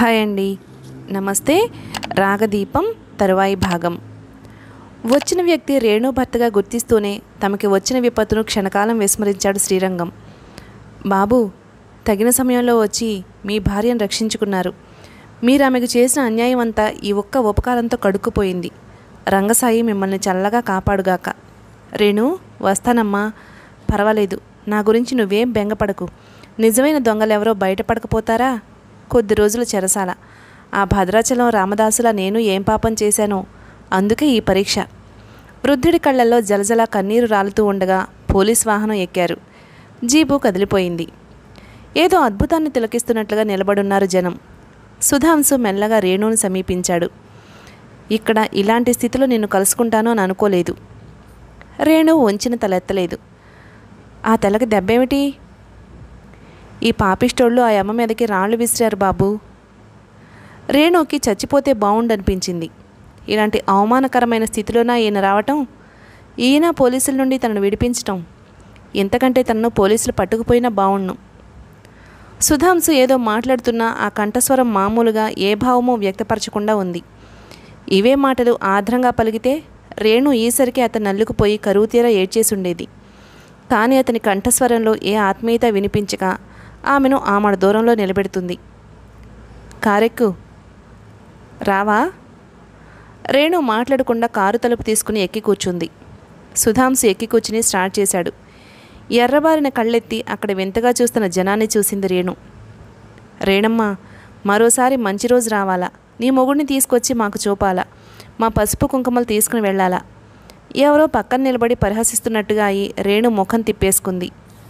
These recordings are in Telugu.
హాయ్ అండి నమస్తే రాగదీపం తరువాయి భాగం వచ్చిన వ్యక్తి రేణు భర్తగా గుర్తిస్తూనే తమకి వచ్చిన విపత్తును క్షణకాలం విస్మరించాడు శ్రీరంగం బాబు తగిన సమయంలో వచ్చి మీ భార్యను రక్షించుకున్నారు మీరు ఆమెకు చేసిన అన్యాయం అంతా ఈ ఒక్క ఉపకారంతో కడుక్కుపోయింది రంగసాయి మిమ్మల్ని చల్లగా కాపాడుగాక రేణు వస్తానమ్మా పర్వాలేదు నా గురించి నువ్వేం బెంగపడకు నిజమైన దొంగలెవరో బయటపడకపోతారా కొద్ది రోజులు చెరసాల ఆ భద్రాచలం రామదాసులా నేను ఏం పాపం చేశానో అందుకే ఈ పరీక్ష వృద్ధుడి కళ్ళల్లో జలజల కన్నీరు రాలుతూ ఉండగా పోలీస్ వాహనం ఎక్కారు జీపు కదిలిపోయింది ఏదో అద్భుతాన్ని తిలకిస్తున్నట్లుగా నిలబడున్నారు జనం సుధాంశు మెల్లగా రేణుని సమీపించాడు ఇక్కడ ఇలాంటి స్థితిలో నిన్ను కలుసుకుంటాను అని అనుకోలేదు రేణు వంచిన తలెత్తలేదు ఆ తెలకి దెబ్బేమిటి ఈ పాపిష్టోళ్ళు ఆ అమ్మ మీదకి రాళ్ళు విసిరారు బాబు రేణుకి చచ్చిపోతే బాగుండనిపించింది ఇలాంటి అవమానకరమైన స్థితిలోనా ఈయన రావటం ఈయన పోలీసుల నుండి తనను విడిపించటం ఇంతకంటే తనను పోలీసులు పట్టుకుపోయినా బావుణ్ణు సుధాంశు ఏదో మాట్లాడుతున్నా ఆ కంఠస్వరం మామూలుగా ఏ భావమో వ్యక్తపరచకుండా ఉంది ఇవే మాటలు ఆధ్రంగా పలిగితే రేణు ఈసరికి అతను నల్లుకుపోయి కరువు తీర ఏడ్చేసుండేది కానీ అతని కంఠస్వరంలో ఏ ఆత్మీయత వినిపించక ఆమెను ఆమెడ దూరంలో నిలబెడుతుంది కారెక్కు రావా రేణు మాట్లాడకుండా కారు తలుపు తీసుకుని ఎక్కి కూర్చుంది సుధాంశు ఎక్కి కూర్చుని స్టార్ట్ చేశాడు ఎర్రబారిన కళ్ళెత్తి అక్కడ వింతగా చూస్తున్న జనాన్ని చూసింది రేణు రేణమ్మ మరోసారి మంచి రోజు రావాలా నీ మొగుడిని తీసుకొచ్చి మాకు చూపాలా మా పసుపు కుంకుమలు తీసుకుని వెళ్ళాలా ఎవరో పక్కన నిలబడి పరిహసిస్తున్నట్టుగా అయి రేణు ముఖం తిప్పేసుకుంది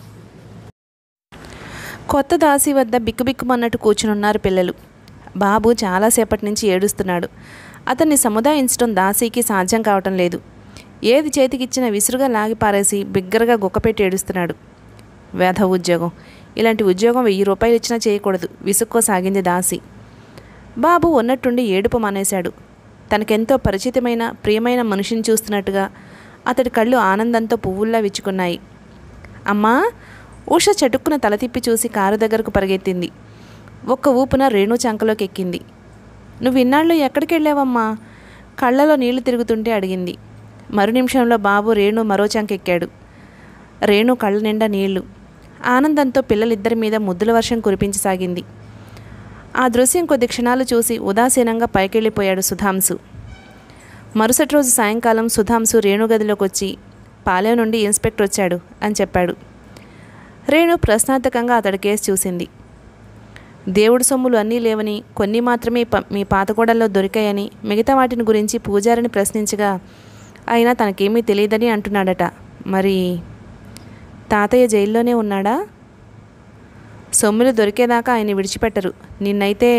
కొత్త దాసి వద్ద బిక్కుబిక్కుమన్నట్టు కూర్చునున్నారు పిల్లలు బాబు చాలాసేపటి నుంచి ఏడుస్తున్నాడు అతన్ని సముదాయించడం దాసీకి సాధ్యం కావటం లేదు ఏది చేతికిచ్చినా విసురుగా లాగి పారేసి బిగ్గరగా గుక్కపెట్టి ఏడుస్తున్నాడు వేధ ఉద్యోగం ఇలాంటి ఉద్యోగం వెయ్యి రూపాయలు ఇచ్చినా చేయకూడదు విసుక్కోసాగింది దాసి బాబు ఉన్నట్టుండి ఏడుపు మానేశాడు తనకెంతో పరిచితమైన ప్రియమైన మనిషిని చూస్తున్నట్టుగా అతడి కళ్ళు ఆనందంతో పువ్వుల్లా విచ్చుకున్నాయి అమ్మా ఉష చటుక్కున తల తిప్పి చూసి కారు దగ్గరకు పరిగెత్తింది ఒక్క ఊపున రేణు చంకలోకి ఎక్కింది నువ్వు ఇన్నాళ్ళు ఎక్కడికి వెళ్ళావమ్మా కళ్ళలో నీళ్లు తిరుగుతుంటే అడిగింది మరు నిమిషంలో బాబు రేణు మరో చంకెక్కాడు రేణు కళ్ళ నిండా నీళ్లు ఆనందంతో పిల్లలిద్దరి మీద ముద్దుల వర్షం కురిపించసాగింది ఆ దృశ్యం కొద్ది క్షణాలు చూసి ఉదాసీనంగా పైకెళ్ళిపోయాడు సుధాంశు మరుసటి రోజు సాయంకాలం సుధాంశు రేణు గదిలోకి వచ్చి పాలెం నుండి ఇన్స్పెక్టర్ వచ్చాడు అని చెప్పాడు రేణు ప్రశ్నార్థకంగా అతడి కేసు చూసింది దేవుడి సొమ్ములు అన్నీ లేవని కొన్ని మాత్రమే ప- మీ పాతగోడల్లో దొరికాయని మిగతా వాటిని గురించి పూజారిని ప్రశ్నించగా అయినా తనకేమీ తెలియదని అంటున్నాడట మరి తాతయ్య జైల్లోనే ఉన్నాడా సొమ్ములు దొరికేదాకా ఆయన విడిచిపెట్టరు నిన్నైతే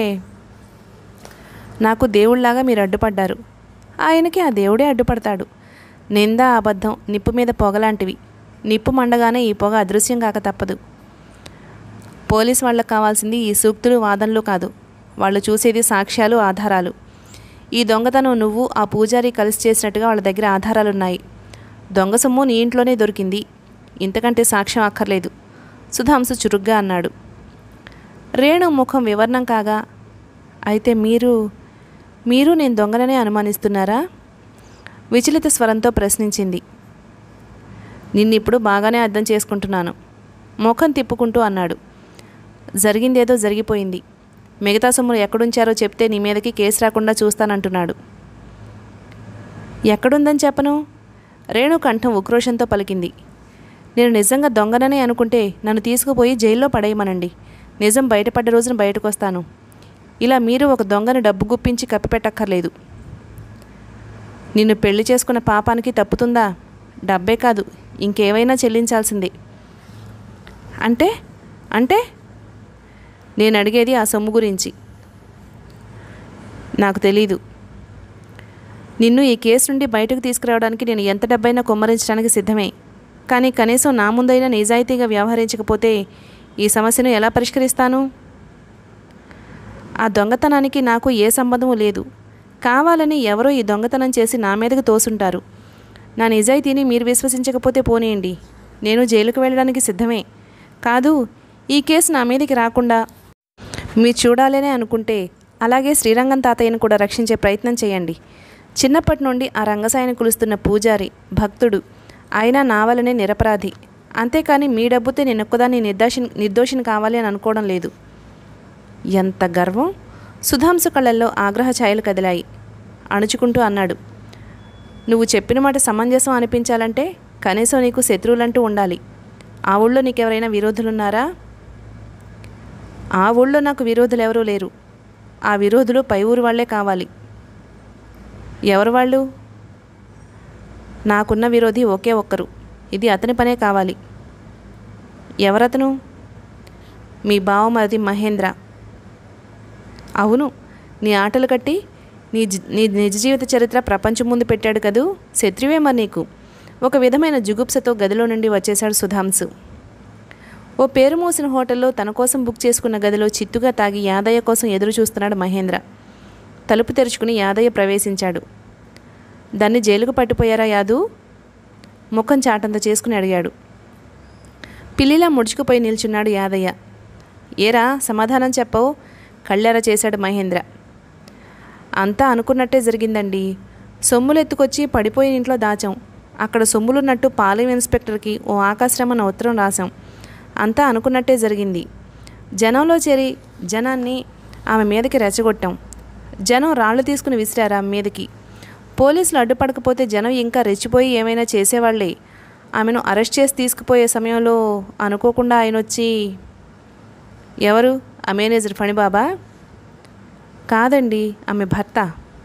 నాకు దేవుళ్లాగా మీరు అడ్డుపడ్డారు ఆయనకి ఆ దేవుడే అడ్డుపడతాడు నింద అబద్ధం నిప్పు మీద పొగలాంటివి నిప్పు మండగానే ఈ పొగ అదృశ్యం కాక తప్పదు పోలీస్ వాళ్ళకి కావాల్సింది ఈ సూక్తులు వాదనలు కాదు వాళ్ళు చూసేది సాక్ష్యాలు ఆధారాలు ఈ దొంగతనం నువ్వు ఆ పూజారి కలిసి చేసినట్టుగా వాళ్ళ దగ్గర ఆధారాలున్నాయి దొంగ సొమ్ము నీ ఇంట్లోనే దొరికింది ఇంతకంటే సాక్ష్యం అక్కర్లేదు సుధాంశు చురుగ్గా అన్నాడు రేణు ముఖం వివరణం కాగా అయితే మీరు మీరు నేను దొంగననే అనుమానిస్తున్నారా విచలిత స్వరంతో ప్రశ్నించింది నిన్నిప్పుడు బాగానే అర్థం చేసుకుంటున్నాను ముఖం తిప్పుకుంటూ అన్నాడు జరిగిందేదో జరిగిపోయింది మిగతా సొమ్ములు ఎక్కడుంచారో చెప్తే నీ మీదకి కేసు రాకుండా చూస్తానంటున్నాడు ఎక్కడుందని చెప్పను రేణు కంఠం ఉక్రోషంతో పలికింది నేను నిజంగా దొంగననే అనుకుంటే నన్ను తీసుకుపోయి జైల్లో పడేయమనండి నిజం బయటపడ్డ రోజున బయటకు వస్తాను ఇలా మీరు ఒక దొంగను డబ్బు గుప్పించి కప్పిపెట్టక్కర్లేదు నిన్ను పెళ్లి చేసుకున్న పాపానికి తప్పుతుందా డబ్బే కాదు ఇంకేవైనా చెల్లించాల్సిందే అంటే అంటే నేను అడిగేది ఆ సొమ్ము గురించి నాకు తెలీదు నిన్ను ఈ కేసు నుండి బయటకు తీసుకురావడానికి నేను ఎంత డబ్బైనా కుమ్మరించడానికి సిద్ధమే కానీ కనీసం నా ముందైనా నిజాయితీగా వ్యవహరించకపోతే ఈ సమస్యను ఎలా పరిష్కరిస్తాను ఆ దొంగతనానికి నాకు ఏ సంబంధము లేదు కావాలని ఎవరో ఈ దొంగతనం చేసి నా మీదకు తోసుంటారు నా నిజాయితీని మీరు విశ్వసించకపోతే పోనీయండి నేను జైలుకు వెళ్ళడానికి సిద్ధమే కాదు ఈ కేసు నా మీదకి రాకుండా మీరు చూడాలనే అనుకుంటే అలాగే శ్రీరంగం తాతయ్యను కూడా రక్షించే ప్రయత్నం చేయండి చిన్నప్పటి నుండి ఆ రంగసాయిని కులుస్తున్న పూజారి భక్తుడు అయినా నా వలనే నిరపరాధి అంతేకాని మీ డబ్బుతో నేను ఒక్కదాన్ని నిర్దోషి నిర్దోషిని కావాలి అని అనుకోవడం లేదు ఎంత గర్వం సుధాంశు కళ్ళల్లో ఆగ్రహ ఛాయలు కదిలాయి అణుచుకుంటూ అన్నాడు నువ్వు చెప్పిన మాట సమంజసం అనిపించాలంటే కనీసం నీకు శత్రువులంటూ ఉండాలి ఆ ఊళ్ళో నీకెవరైనా విరోధులున్నారా ఆ ఊళ్ళో నాకు విరోధులు ఎవరూ లేరు ఆ విరోధులు పై ఊరు వాళ్ళే కావాలి ఎవరు వాళ్ళు నాకున్న విరోధి ఒకే ఒక్కరు ఇది అతని పనే కావాలి ఎవరతను మీ బావమరిది మహేంద్ర అవును నీ ఆటలు కట్టి నీ జి- నీ నిజ జీవిత చరిత్ర ప్రపంచం ముందు పెట్టాడు కదూ శత్రువే మరి నీకు ఒక విధమైన జుగుప్సతో గదిలో నుండి వచ్చేశాడు సుధాంశు ఓ పేరు మోసిన హోటల్లో తన కోసం బుక్ చేసుకున్న గదిలో చిత్తుగా తాగి యాదయ్య కోసం ఎదురు చూస్తున్నాడు మహేంద్ర తలుపు తెరుచుకుని యాదయ్య ప్రవేశించాడు దాన్ని జైలుకు పట్టిపోయారా యాదు ముఖం చాటంత చేసుకుని అడిగాడు పిల్లిలా ముడుచుకుపోయి నిల్చున్నాడు యాదయ్య ఏరా సమాధానం చెప్పవు కళ్ళెర చేశాడు మహేంద్ర అంతా అనుకున్నట్టే జరిగిందండి సొమ్ములు ఎత్తుకొచ్చి పడిపోయిన ఇంట్లో దాచాం అక్కడ సొమ్ములున్నట్టు పాలెం ఇన్స్పెక్టర్కి ఓ ఆకాశ్రమన ఉత్తరం రాశాం అంతా అనుకున్నట్టే జరిగింది జనంలో చేరి జనాన్ని ఆమె మీదకి రెచ్చగొట్టాం జనం రాళ్ళు తీసుకుని విసిరారు ఆమె మీదకి పోలీసులు అడ్డుపడకపోతే జనం ఇంకా రెచ్చిపోయి ఏమైనా చేసేవాళ్ళే ఆమెను అరెస్ట్ చేసి తీసుకుపోయే సమయంలో అనుకోకుండా ఆయన వచ్చి ఎవరు ఆ మేనేజర్ ఫణిబాబా కాదండి ఆమె భర్త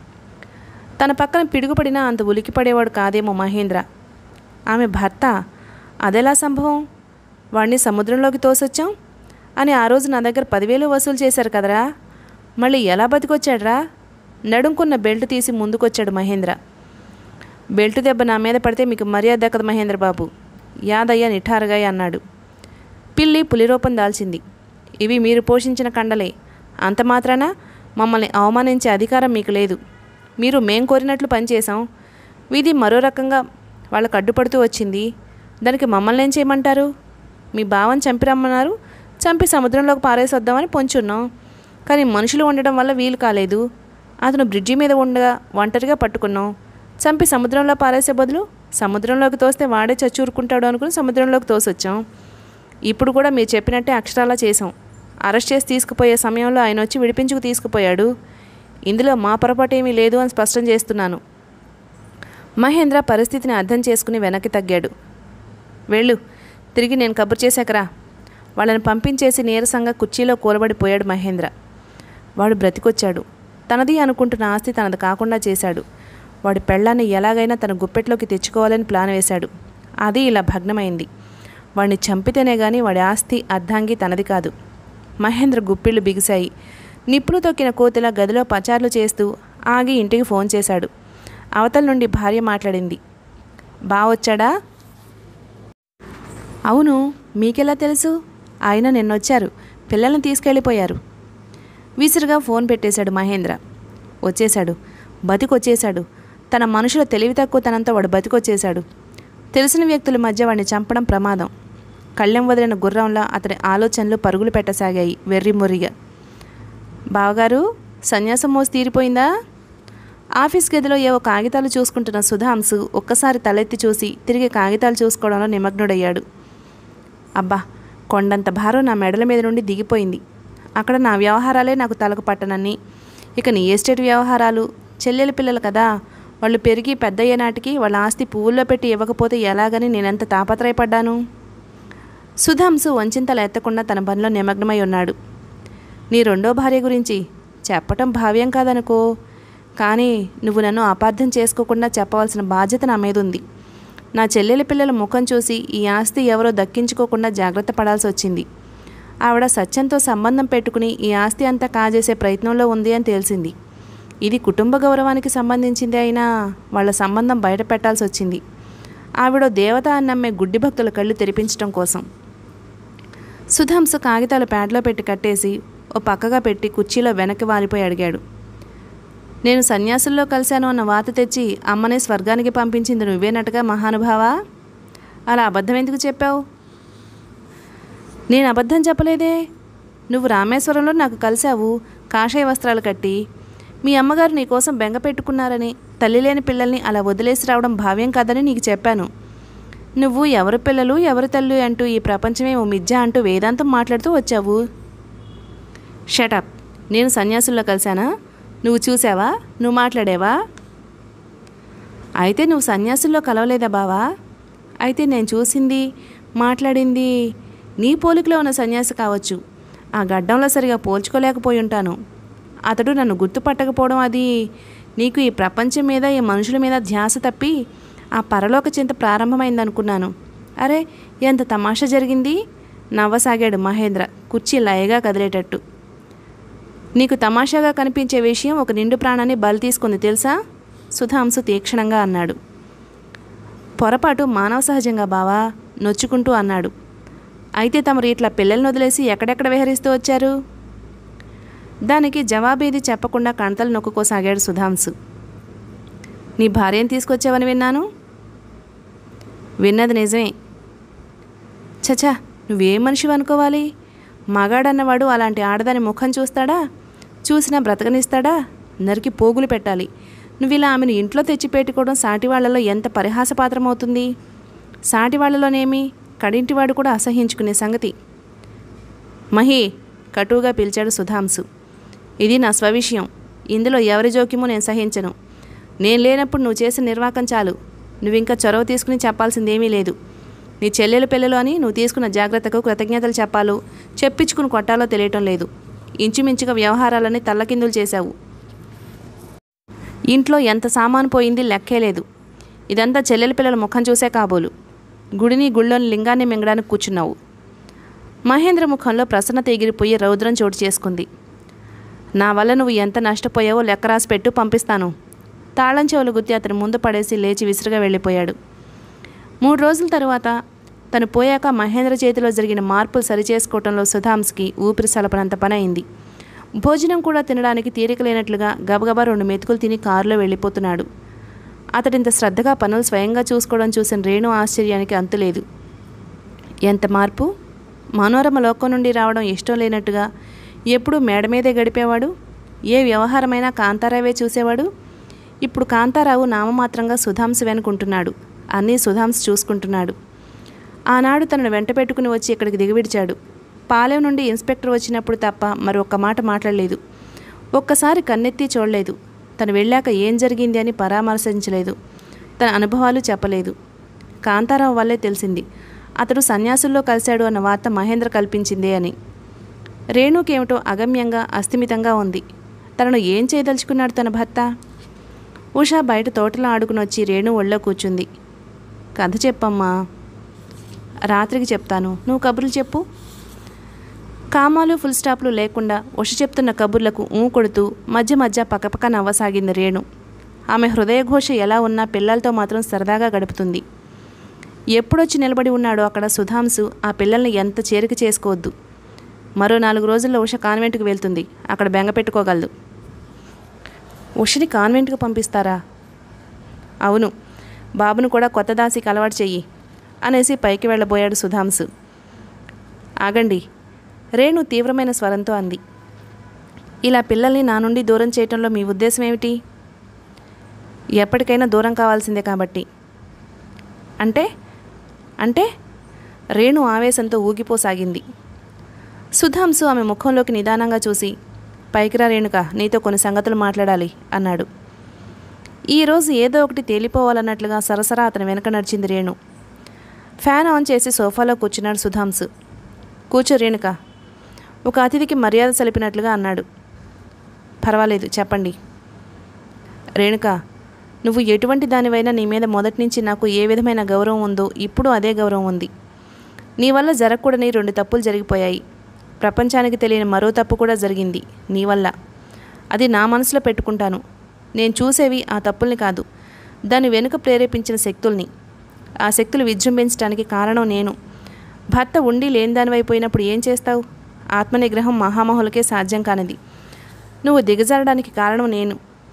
తన పక్కన పిడుగుపడినా అంత ఉలికిపడేవాడు కాదేమో మహేంద్ర ఆమె భర్త అదెలా సంభవం వాడిని సముద్రంలోకి తోసొచ్చాం అని ఆ రోజు నా దగ్గర పదివేలు వసూలు చేశారు కదరా మళ్ళీ ఎలా బతికొచ్చాడ్రా నడుంకున్న బెల్ట్ తీసి ముందుకొచ్చాడు మహేంద్ర బెల్ట్ దెబ్బ నా మీద పడితే మీకు మర్యాద దక్కదు మహేంద్ర బాబు యాదయ్య నిఠారుగా అన్నాడు పిల్లి పులిరూపం దాల్చింది ఇవి మీరు పోషించిన కండలే అంత మాత్రాన మమ్మల్ని అవమానించే అధికారం మీకు లేదు మీరు మేం కోరినట్లు పనిచేసాం విధి మరో రకంగా వాళ్ళకు అడ్డుపడుతూ వచ్చింది దానికి మమ్మల్ని ఏం చేయమంటారు మీ భావం చంపిరమ్మన్నారు చంపి సముద్రంలోకి పారేసొద్దామని పొంచున్నాం కానీ మనుషులు ఉండడం వల్ల వీలు కాలేదు అతను బ్రిడ్జి మీద ఉండగా ఒంటరిగా పట్టుకున్నాం చంపి సముద్రంలో పారేసే బదులు సముద్రంలోకి తోస్తే వాడే చచ్చూరుకుంటాడు అనుకుని సముద్రంలోకి తోసొచ్చాం ఇప్పుడు కూడా మీరు చెప్పినట్టే అక్షరాలా చేసాం అరెస్ట్ చేసి తీసుకుపోయే సమయంలో ఆయన వచ్చి విడిపించుకు తీసుకుపోయాడు ఇందులో మా పొరపాటు ఏమీ లేదు అని స్పష్టం చేస్తున్నాను మహేంద్ర పరిస్థితిని అర్థం చేసుకుని వెనక్కి తగ్గాడు వెళ్ళు తిరిగి నేను కబురు చేశాకరా వాళ్ళని పంపించేసి నీరసంగా కుర్చీలో కూలబడిపోయాడు మహేంద్ర వాడు బ్రతికొచ్చాడు తనది అనుకుంటున్న ఆస్తి తనది కాకుండా చేశాడు వాడి పెళ్ళాన్ని ఎలాగైనా తన గుప్పెట్లోకి తెచ్చుకోవాలని ప్లాన్ వేశాడు అది ఇలా భగ్నమైంది వాడిని చంపితేనే గాని వాడి ఆస్తి అర్ధాంగి తనది కాదు మహేంద్ర గుప్పిళ్ళు బిగిశాయి నిప్పులు తొక్కిన కోతిలా గదిలో పచార్లు చేస్తూ ఆగి ఇంటికి ఫోన్ చేశాడు అవతల నుండి భార్య మాట్లాడింది బావొచ్చాడా అవును మీకెలా తెలుసు ఆయన నిన్నొచ్చారు పిల్లల్ని తీసుకెళ్ళిపోయారు విసురుగా ఫోన్ పెట్టేశాడు మహేంద్ర వచ్చేశాడు బతికొచ్చేశాడు తన మనుషుల తెలివి తక్కువతనంతో వాడు బతికొచ్చేశాడు తెలిసిన వ్యక్తుల మధ్య వాడిని చంపడం ప్రమాదం కళ్ళెం వదిలిన గుర్రంలా అతని ఆలోచనలు పరుగులు పెట్టసాగాయి వెర్రిమొర్రిగా బావగారు సన్యాసం మోసి తీరిపోయిందా ఆఫీస్ గదిలో ఏవో కాగితాలు చూసుకుంటున్న సుధాంశు ఒక్కసారి తలెత్తి చూసి తిరిగి కాగితాలు చూసుకోవడంలో నిమగ్నుడయ్యాడు అబ్బా కొండంత భారం నా మెడల మీద నుండి దిగిపోయింది అక్కడ నా వ్యవహారాలే నాకు తలకు పట్టనని ఇక నీ ఎస్టేట్ వ్యవహారాలు చెల్లెల పిల్లలు కదా వాళ్ళు పెరిగి పెద్దయ్యే నాటికి వాళ్ళ ఆస్తి పువ్వుల్లో పెట్టి ఇవ్వకపోతే ఎలాగని నేనెంత తాపత్రయపడ్డాను సుధాంశు వంచింతలు ఎత్తకుండా తన పనిలో నిమగ్నమై ఉన్నాడు నీ రెండో భార్య గురించి చెప్పటం భావ్యం కాదనుకో కానీ నువ్వు నన్ను అపార్థం చేసుకోకుండా చెప్పవలసిన బాధ్యత నా మీద ఉంది నా చెల్లెలి పిల్లల ముఖం చూసి ఈ ఆస్తి ఎవరో దక్కించుకోకుండా జాగ్రత్త పడాల్సి వచ్చింది ఆవిడ సత్యంతో సంబంధం పెట్టుకుని ఈ ఆస్తి అంతా కాజేసే ప్రయత్నంలో ఉంది అని తెలిసింది ఇది కుటుంబ గౌరవానికి సంబంధించింది అయినా వాళ్ళ సంబంధం బయట పెట్టాల్సి వచ్చింది ఆవిడ దేవత అని నమ్మే గుడ్డి భక్తుల కళ్ళు తెరిపించడం కోసం సుధాంశ కాగితాలు ప్యాడ్లో పెట్టి కట్టేసి ఓ పక్కగా పెట్టి కుర్చీలో వెనక్కి వాలిపోయి అడిగాడు నేను సన్యాసుల్లో కలిశాను అన్న వాత తెచ్చి అమ్మనే స్వర్గానికి పంపించింది నువ్వేనట్టుగా మహానుభావా అలా అబద్ధం ఎందుకు చెప్పావు నేను అబద్ధం చెప్పలేదే నువ్వు రామేశ్వరంలో నాకు కలిశావు కాషాయ వస్త్రాలు కట్టి మీ అమ్మగారు నీకోసం బెంగ పెట్టుకున్నారని తల్లి లేని పిల్లల్ని అలా వదిలేసి రావడం భావ్యం కాదని నీకు చెప్పాను నువ్వు ఎవరి పిల్లలు ఎవరి తల్లి అంటూ ఈ ప్రపంచమే ఓ మిథ్య అంటూ వేదాంతం మాట్లాడుతూ వచ్చావు షటప్ నేను సన్యాసుల్లో కలిశానా నువ్వు చూసావా నువ్వు మాట్లాడేవా అయితే నువ్వు సన్యాసుల్లో కలవలేదా బావా అయితే నేను చూసింది మాట్లాడింది నీ పోలికలో ఉన్న సన్యాసి కావచ్చు ఆ గడ్డంలో సరిగా పోల్చుకోలేకపోయి ఉంటాను అతడు నన్ను గుర్తుపట్టకపోవడం అది నీకు ఈ ప్రపంచం మీద ఈ మనుషుల మీద ధ్యాస తప్పి ఆ పరలోక చింత ప్రారంభమైందనుకున్నాను అరే ఎంత తమాషా జరిగింది నవ్వసాగాడు మహేంద్ర కుర్చీ లయగా కదిలేటట్టు నీకు తమాషాగా కనిపించే విషయం ఒక నిండు ప్రాణాన్ని బలి తీసుకుంది తెలుసా సుధాంశు తీక్షణంగా అన్నాడు పొరపాటు మానవ సహజంగా బావా నొచ్చుకుంటూ అన్నాడు అయితే తమరు ఇట్లా పిల్లల్ని వదిలేసి ఎక్కడెక్కడ విహరిస్తూ వచ్చారు దానికి జవాబేది చెప్పకుండా కణతలు నొక్కుకోసాగాడు సుధాంశు నీ భార్యను తీసుకొచ్చావని విన్నాను విన్నది నిజమే చచా నువ్వేం మనిషివి అనుకోవాలి మగాడన్నవాడు అలాంటి ఆడదాని ముఖం చూస్తాడా చూసినా బ్రతకనిస్తాడా నరికి పోగులు పెట్టాలి నువ్వు ఇలా ఆమెను ఇంట్లో తెచ్చిపెట్టుకోవడం సాటి వాళ్ళలో ఎంత పరిహాసపాత్రం అవుతుంది సాటి వాళ్ళలోనేమి కడింటివాడు కూడా అసహించుకునే సంగతి మహి కటువుగా పిలిచాడు సుధాంశు ఇది నా స్వవిషయం ఇందులో ఎవరి జోక్యమో నేను సహించను నేను లేనప్పుడు నువ్వు చేసిన నిర్వాకం చాలు నువ్వు ఇంకా చొరవ తీసుకుని చెప్పాల్సిందేమీ లేదు నీ చెల్లెలు పిల్లలు అని నువ్వు తీసుకున్న జాగ్రత్తకు కృతజ్ఞతలు చెప్పాలో చెప్పించుకుని కొట్టాలో తెలియటం లేదు ఇంచుమించుగా వ్యవహారాలని తల్లకిందులు చేశావు ఇంట్లో ఎంత సామాను పోయింది లెక్కే లేదు ఇదంతా చెల్లెల పిల్లల ముఖం చూసే కాబోలు గుడిని గుళ్ళోని లింగాన్ని మింగడానికి కూర్చున్నావు మహేంద్ర ముఖంలో ప్రసన్నత ఎగిరిపోయి రౌద్రం చోటు చేసుకుంది నా వల్ల నువ్వు ఎంత నష్టపోయావో లెక్క రాసి పెట్టు పంపిస్తాను తాళం చెవులు గుత్తి అతని ముందు పడేసి లేచి విసురుగా వెళ్ళిపోయాడు మూడు రోజుల తరువాత తను పోయాక మహేంద్ర చేతిలో జరిగిన మార్పులు సరిచేసుకోవటంలో సుధాంస్కి ఊపిరి సలపనంత పని అయింది భోజనం కూడా తినడానికి తీరిక లేనట్లుగా గబగబా రెండు మెతుకులు తిని కారులో వెళ్ళిపోతున్నాడు అతడింత శ్రద్ధగా పనులు స్వయంగా చూసుకోవడం చూసిన రేణు ఆశ్చర్యానికి అంతులేదు ఎంత మార్పు మనోరమ లోకం నుండి రావడం ఇష్టం లేనట్టుగా ఎప్పుడూ మేడ మీదే గడిపేవాడు ఏ వ్యవహారమైనా కాంతారావే చూసేవాడు ఇప్పుడు కాంతారావు నామమాత్రంగా సుధాంశ వెనుకుంటున్నాడు అన్నీ సుధాంశ చూసుకుంటున్నాడు ఆనాడు తనను వెంట పెట్టుకుని వచ్చి ఇక్కడికి దిగవిడిచాడు పాలెం నుండి ఇన్స్పెక్టర్ వచ్చినప్పుడు తప్ప మరి ఒక్క మాట మాట్లాడలేదు ఒక్కసారి కన్నెత్తి చూడలేదు తను వెళ్ళాక ఏం జరిగింది అని పరామర్శించలేదు తన అనుభవాలు చెప్పలేదు కాంతారావు వల్లే తెలిసింది అతడు సన్యాసుల్లో కలిశాడు అన్న వార్త మహేంద్ర కల్పించిందే అని రేణుకేమిటో అగమ్యంగా అస్థిమితంగా ఉంది తనను ఏం చేయదలుచుకున్నాడు తన భర్త ఉషా బయట తోటలో ఆడుకుని వచ్చి రేణు ఒళ్ళో కూర్చుంది కథ చెప్పమ్మా రాత్రికి చెప్తాను నువ్వు కబుర్లు చెప్పు కామాలు ఫుల్ స్టాప్లు లేకుండా ఉష చెప్తున్న కబుర్లకు ఊ కొడుతూ మధ్య మధ్య పక్కపక్క నవ్వసాగింది రేణు ఆమె హృదయఘోష ఎలా ఉన్నా పిల్లలతో మాత్రం సరదాగా గడుపుతుంది ఎప్పుడొచ్చి నిలబడి ఉన్నాడో అక్కడ సుధాంశు ఆ పిల్లల్ని ఎంత చేరిక చేసుకోవద్దు మరో నాలుగు రోజుల్లో ఉష కాన్వెంట్కి వెళ్తుంది అక్కడ బెంగ పెట్టుకోగలదు ఉషని కాన్వెంట్కి పంపిస్తారా అవును బాబును కూడా కొత్త దాసికి అలవాటు చెయ్యి అనేసి పైకి వెళ్ళబోయాడు సుధాంశు ఆగండి రేణు తీవ్రమైన స్వరంతో అంది ఇలా పిల్లల్ని నా నుండి దూరం చేయటంలో మీ ఉద్దేశం ఏమిటి ఎప్పటికైనా దూరం కావాల్సిందే కాబట్టి అంటే అంటే రేణు ఆవేశంతో ఊగిపోసాగింది సుధాంశు ఆమె ముఖంలోకి నిదానంగా చూసి పైకిరా రేణుక నీతో కొన్ని సంగతులు మాట్లాడాలి అన్నాడు ఈరోజు ఏదో ఒకటి తేలిపోవాలన్నట్లుగా సరసరా అతని వెనక నడిచింది రేణు ఫ్యాన్ ఆన్ చేసి సోఫాలో కూర్చున్నాడు సుధాంశు కూర్చో రేణుక ఒక అతిథికి మర్యాద సలిపినట్లుగా అన్నాడు పర్వాలేదు చెప్పండి రేణుక నువ్వు ఎటువంటి దానివైనా నీ మీద మొదటి నుంచి నాకు ఏ విధమైన గౌరవం ఉందో ఇప్పుడు అదే గౌరవం ఉంది నీ వల్ల జరగకూడని రెండు తప్పులు జరిగిపోయాయి ప్రపంచానికి తెలియని మరో తప్పు కూడా జరిగింది నీ వల్ల అది నా మనసులో పెట్టుకుంటాను నేను చూసేవి ఆ తప్పుల్ని కాదు దాని వెనుక ప్రేరేపించిన శక్తుల్ని ఆ శక్తులు విజృంభించడానికి కారణం నేను భర్త ఉండి లేని దానివైపోయినప్పుడు ఏం చేస్తావు ఆత్మనిగ్రహం మహామహులకే సాధ్యం కానిది నువ్వు దిగజారడానికి కారణం నేను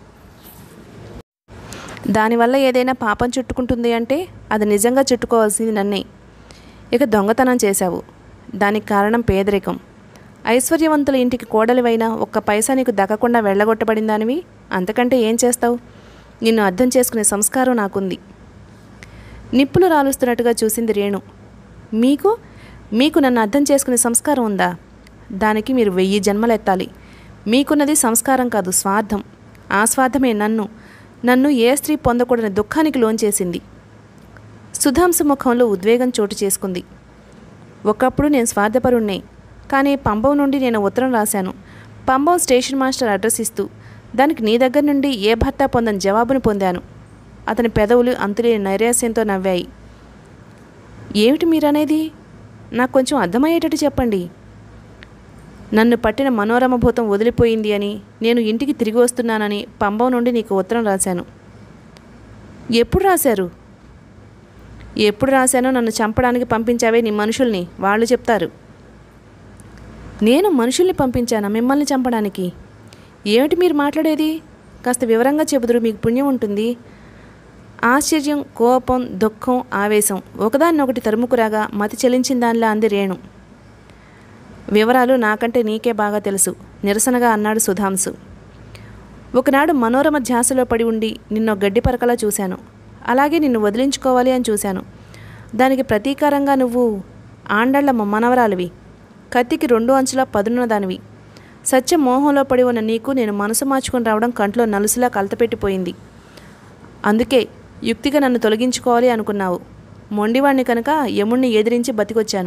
దానివల్ల ఏదైనా పాపం చుట్టుకుంటుంది అంటే అది నిజంగా చుట్టుకోవాల్సింది నన్నే ఇక దొంగతనం చేశావు దానికి కారణం పేదరికం ఐశ్వర్యవంతుల ఇంటికి కోడలివైనా ఒక్క పైసా నీకు దక్కకుండా వెళ్ళగొట్టబడిందానివి అంతకంటే ఏం చేస్తావు నిన్ను అర్థం చేసుకునే సంస్కారం నాకుంది నిప్పులు రాలుస్తున్నట్టుగా చూసింది రేణు మీకు మీకు నన్ను అర్థం చేసుకునే సంస్కారం ఉందా దానికి మీరు వెయ్యి జన్మలెత్తాలి మీకున్నది సంస్కారం కాదు స్వార్థం ఆ స్వార్థమే నన్ను నన్ను ఏ స్త్రీ పొందకూడని దుఃఖానికి లోంచేసింది సుధాంశు ముఖంలో ఉద్వేగం చోటు చేసుకుంది ఒకప్పుడు నేను స్వార్థపరుణ్ణే కానీ పంబం నుండి నేను ఉత్తరం రాశాను పంబం స్టేషన్ మాస్టర్ అడ్రస్ ఇస్తూ దానికి నీ దగ్గర నుండి ఏ భర్త పొందని జవాబును పొందాను అతని పెదవులు అంతులేని నైరాస్యంతో నవ్వాయి ఏమిటి మీరనేది నాకు కొంచెం అర్థమయ్యేటట్టు చెప్పండి నన్ను పట్టిన మనోరమ భూతం వదిలిపోయింది అని నేను ఇంటికి తిరిగి వస్తున్నానని పంబం నుండి నీకు ఉత్తరం రాశాను ఎప్పుడు రాశారు ఎప్పుడు రాశానో నన్ను చంపడానికి పంపించావే నీ మనుషుల్ని వాళ్ళు చెప్తారు నేను మనుషుల్ని పంపించానా మిమ్మల్ని చంపడానికి ఏమిటి మీరు మాట్లాడేది కాస్త వివరంగా చెబుదురు మీకు పుణ్యం ఉంటుంది ఆశ్చర్యం కోపం దుఃఖం ఆవేశం ఒకదాన్నొకటి తరుముకురాగా మతి చెలించిన దానిలా అంది రేణు వివరాలు నాకంటే నీకే బాగా తెలుసు నిరసనగా అన్నాడు సుధాంశు ఒకనాడు మనోరమ ధ్యాసలో పడి ఉండి నిన్నో గడ్డి పరకలా చూశాను అలాగే నిన్ను వదిలించుకోవాలి అని చూశాను దానికి ప్రతీకారంగా నువ్వు ఆండళ్ల మనవరాలివి కత్తికి రెండు అంచుల పదున్న దానివి సత్య మోహంలో పడి ఉన్న నీకు నేను మనసు మార్చుకుని రావడం కంట్లో నలుసులా కలతపెట్టిపోయింది అందుకే యుక్తిగా నన్ను తొలగించుకోవాలి అనుకున్నావు మొండివాణ్ణి కనుక యముణ్ణి ఎదిరించి బతికొచ్చాను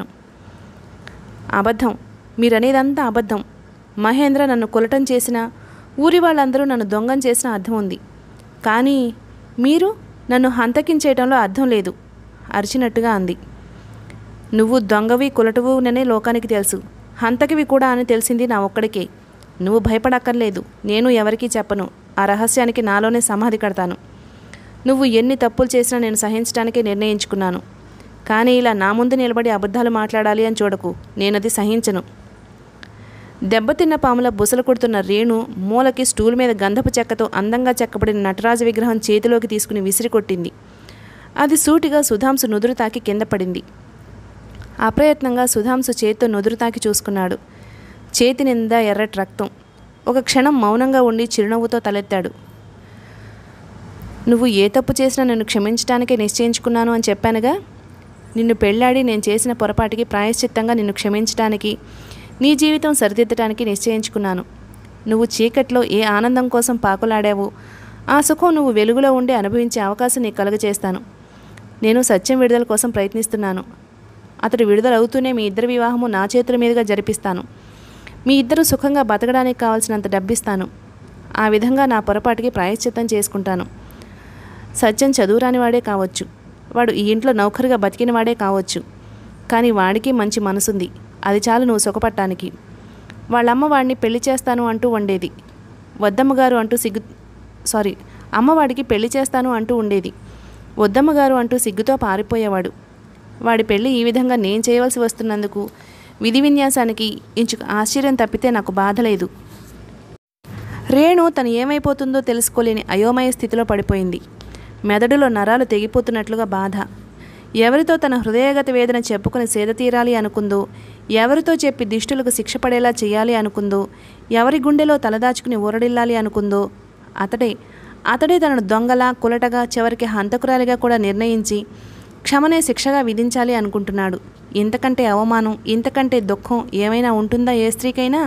అబద్ధం మీరనేదంతా అబద్ధం మహేంద్ర నన్ను కొలటం చేసిన ఊరి వాళ్ళందరూ నన్ను దొంగం చేసిన అర్థం ఉంది కానీ మీరు నన్ను హంతకించేయటంలో అర్థం లేదు అరిచినట్టుగా అంది నువ్వు దొంగవి కులటవుననే లోకానికి తెలుసు హంతకివి కూడా అని తెలిసింది నా ఒక్కడికే నువ్వు భయపడక్కర్లేదు నేను ఎవరికీ చెప్పను ఆ రహస్యానికి నాలోనే సమాధి కడతాను నువ్వు ఎన్ని తప్పులు చేసినా నేను సహించడానికే నిర్ణయించుకున్నాను కానీ ఇలా నా ముందు నిలబడి అబద్ధాలు మాట్లాడాలి అని చూడకు నేనది సహించను దెబ్బతిన్న పాముల బుసలు కొడుతున్న రేణు మూలకి స్టూల్ మీద గంధపు చెక్కతో అందంగా చెక్కబడిన నటరాజ విగ్రహం చేతిలోకి తీసుకుని విసిరి కొట్టింది అది సూటిగా సుధాంసు నుదురు తాకి కింద పడింది అప్రయత్నంగా సుధాంసు చేత్తో నుదురు తాకి చూసుకున్నాడు చేతి నిందా ఎర్రటి రక్తం ఒక క్షణం మౌనంగా ఉండి చిరునవ్వుతో తలెత్తాడు నువ్వు ఏ తప్పు చేసినా నన్ను క్షమించడానికే నిశ్చయించుకున్నాను అని చెప్పానుగా నిన్ను పెళ్ళాడి నేను చేసిన పొరపాటికి ప్రాయశ్చిత్తంగా నిన్ను క్షమించడానికి నీ జీవితం సరిదిద్దడానికి నిశ్చయించుకున్నాను నువ్వు చీకట్లో ఏ ఆనందం కోసం పాకులాడావో ఆ సుఖం నువ్వు వెలుగులో ఉండి అనుభవించే అవకాశం నీకు కలుగజేస్తాను నేను సత్యం విడుదల కోసం ప్రయత్నిస్తున్నాను అతడు విడుదలవుతూనే మీ ఇద్దరి వివాహము నా చేతుల మీదుగా జరిపిస్తాను మీ ఇద్దరు సుఖంగా బతకడానికి కావాల్సినంత డబ్బిస్తాను ఆ విధంగా నా పొరపాటుకి ప్రాయశ్చిత్తం చేసుకుంటాను సత్యం చదువురాని వాడే కావచ్చు వాడు ఈ ఇంట్లో నౌకరుగా బతికినవాడే కావచ్చు కానీ వాడికి మంచి మనసుంది అది చాలు నువ్వు సుఖపట్టానికి వాళ్ళమ్మ వాడిని పెళ్లి చేస్తాను అంటూ వండేది వద్దమ్మగారు అంటూ సిగ్గు సారీ అమ్మవాడికి పెళ్లి చేస్తాను అంటూ ఉండేది వద్దమ్మగారు అంటూ సిగ్గుతో పారిపోయేవాడు వాడి పెళ్లి ఈ విధంగా నేను చేయవలసి వస్తున్నందుకు విధి విన్యాసానికి ఇంచుకు ఆశ్చర్యం తప్పితే నాకు బాధ లేదు రేణు తను ఏమైపోతుందో తెలుసుకోలేని అయోమయ స్థితిలో పడిపోయింది మెదడులో నరాలు తెగిపోతున్నట్లుగా బాధ ఎవరితో తన హృదయగత వేదన చెప్పుకొని సేద తీరాలి అనుకుందో ఎవరితో చెప్పి దిష్టులకు శిక్ష పడేలా చేయాలి అనుకుందో ఎవరి గుండెలో తలదాచుకుని ఊరడిల్లాలి అనుకుందో అతడే అతడే తనను దొంగలా కులటగా చివరికి హంతకురాలిగా కూడా నిర్ణయించి క్షమనే శిక్షగా విధించాలి అనుకుంటున్నాడు ఇంతకంటే అవమానం ఇంతకంటే దుఃఖం ఏమైనా ఉంటుందా ఏ స్త్రీకైనా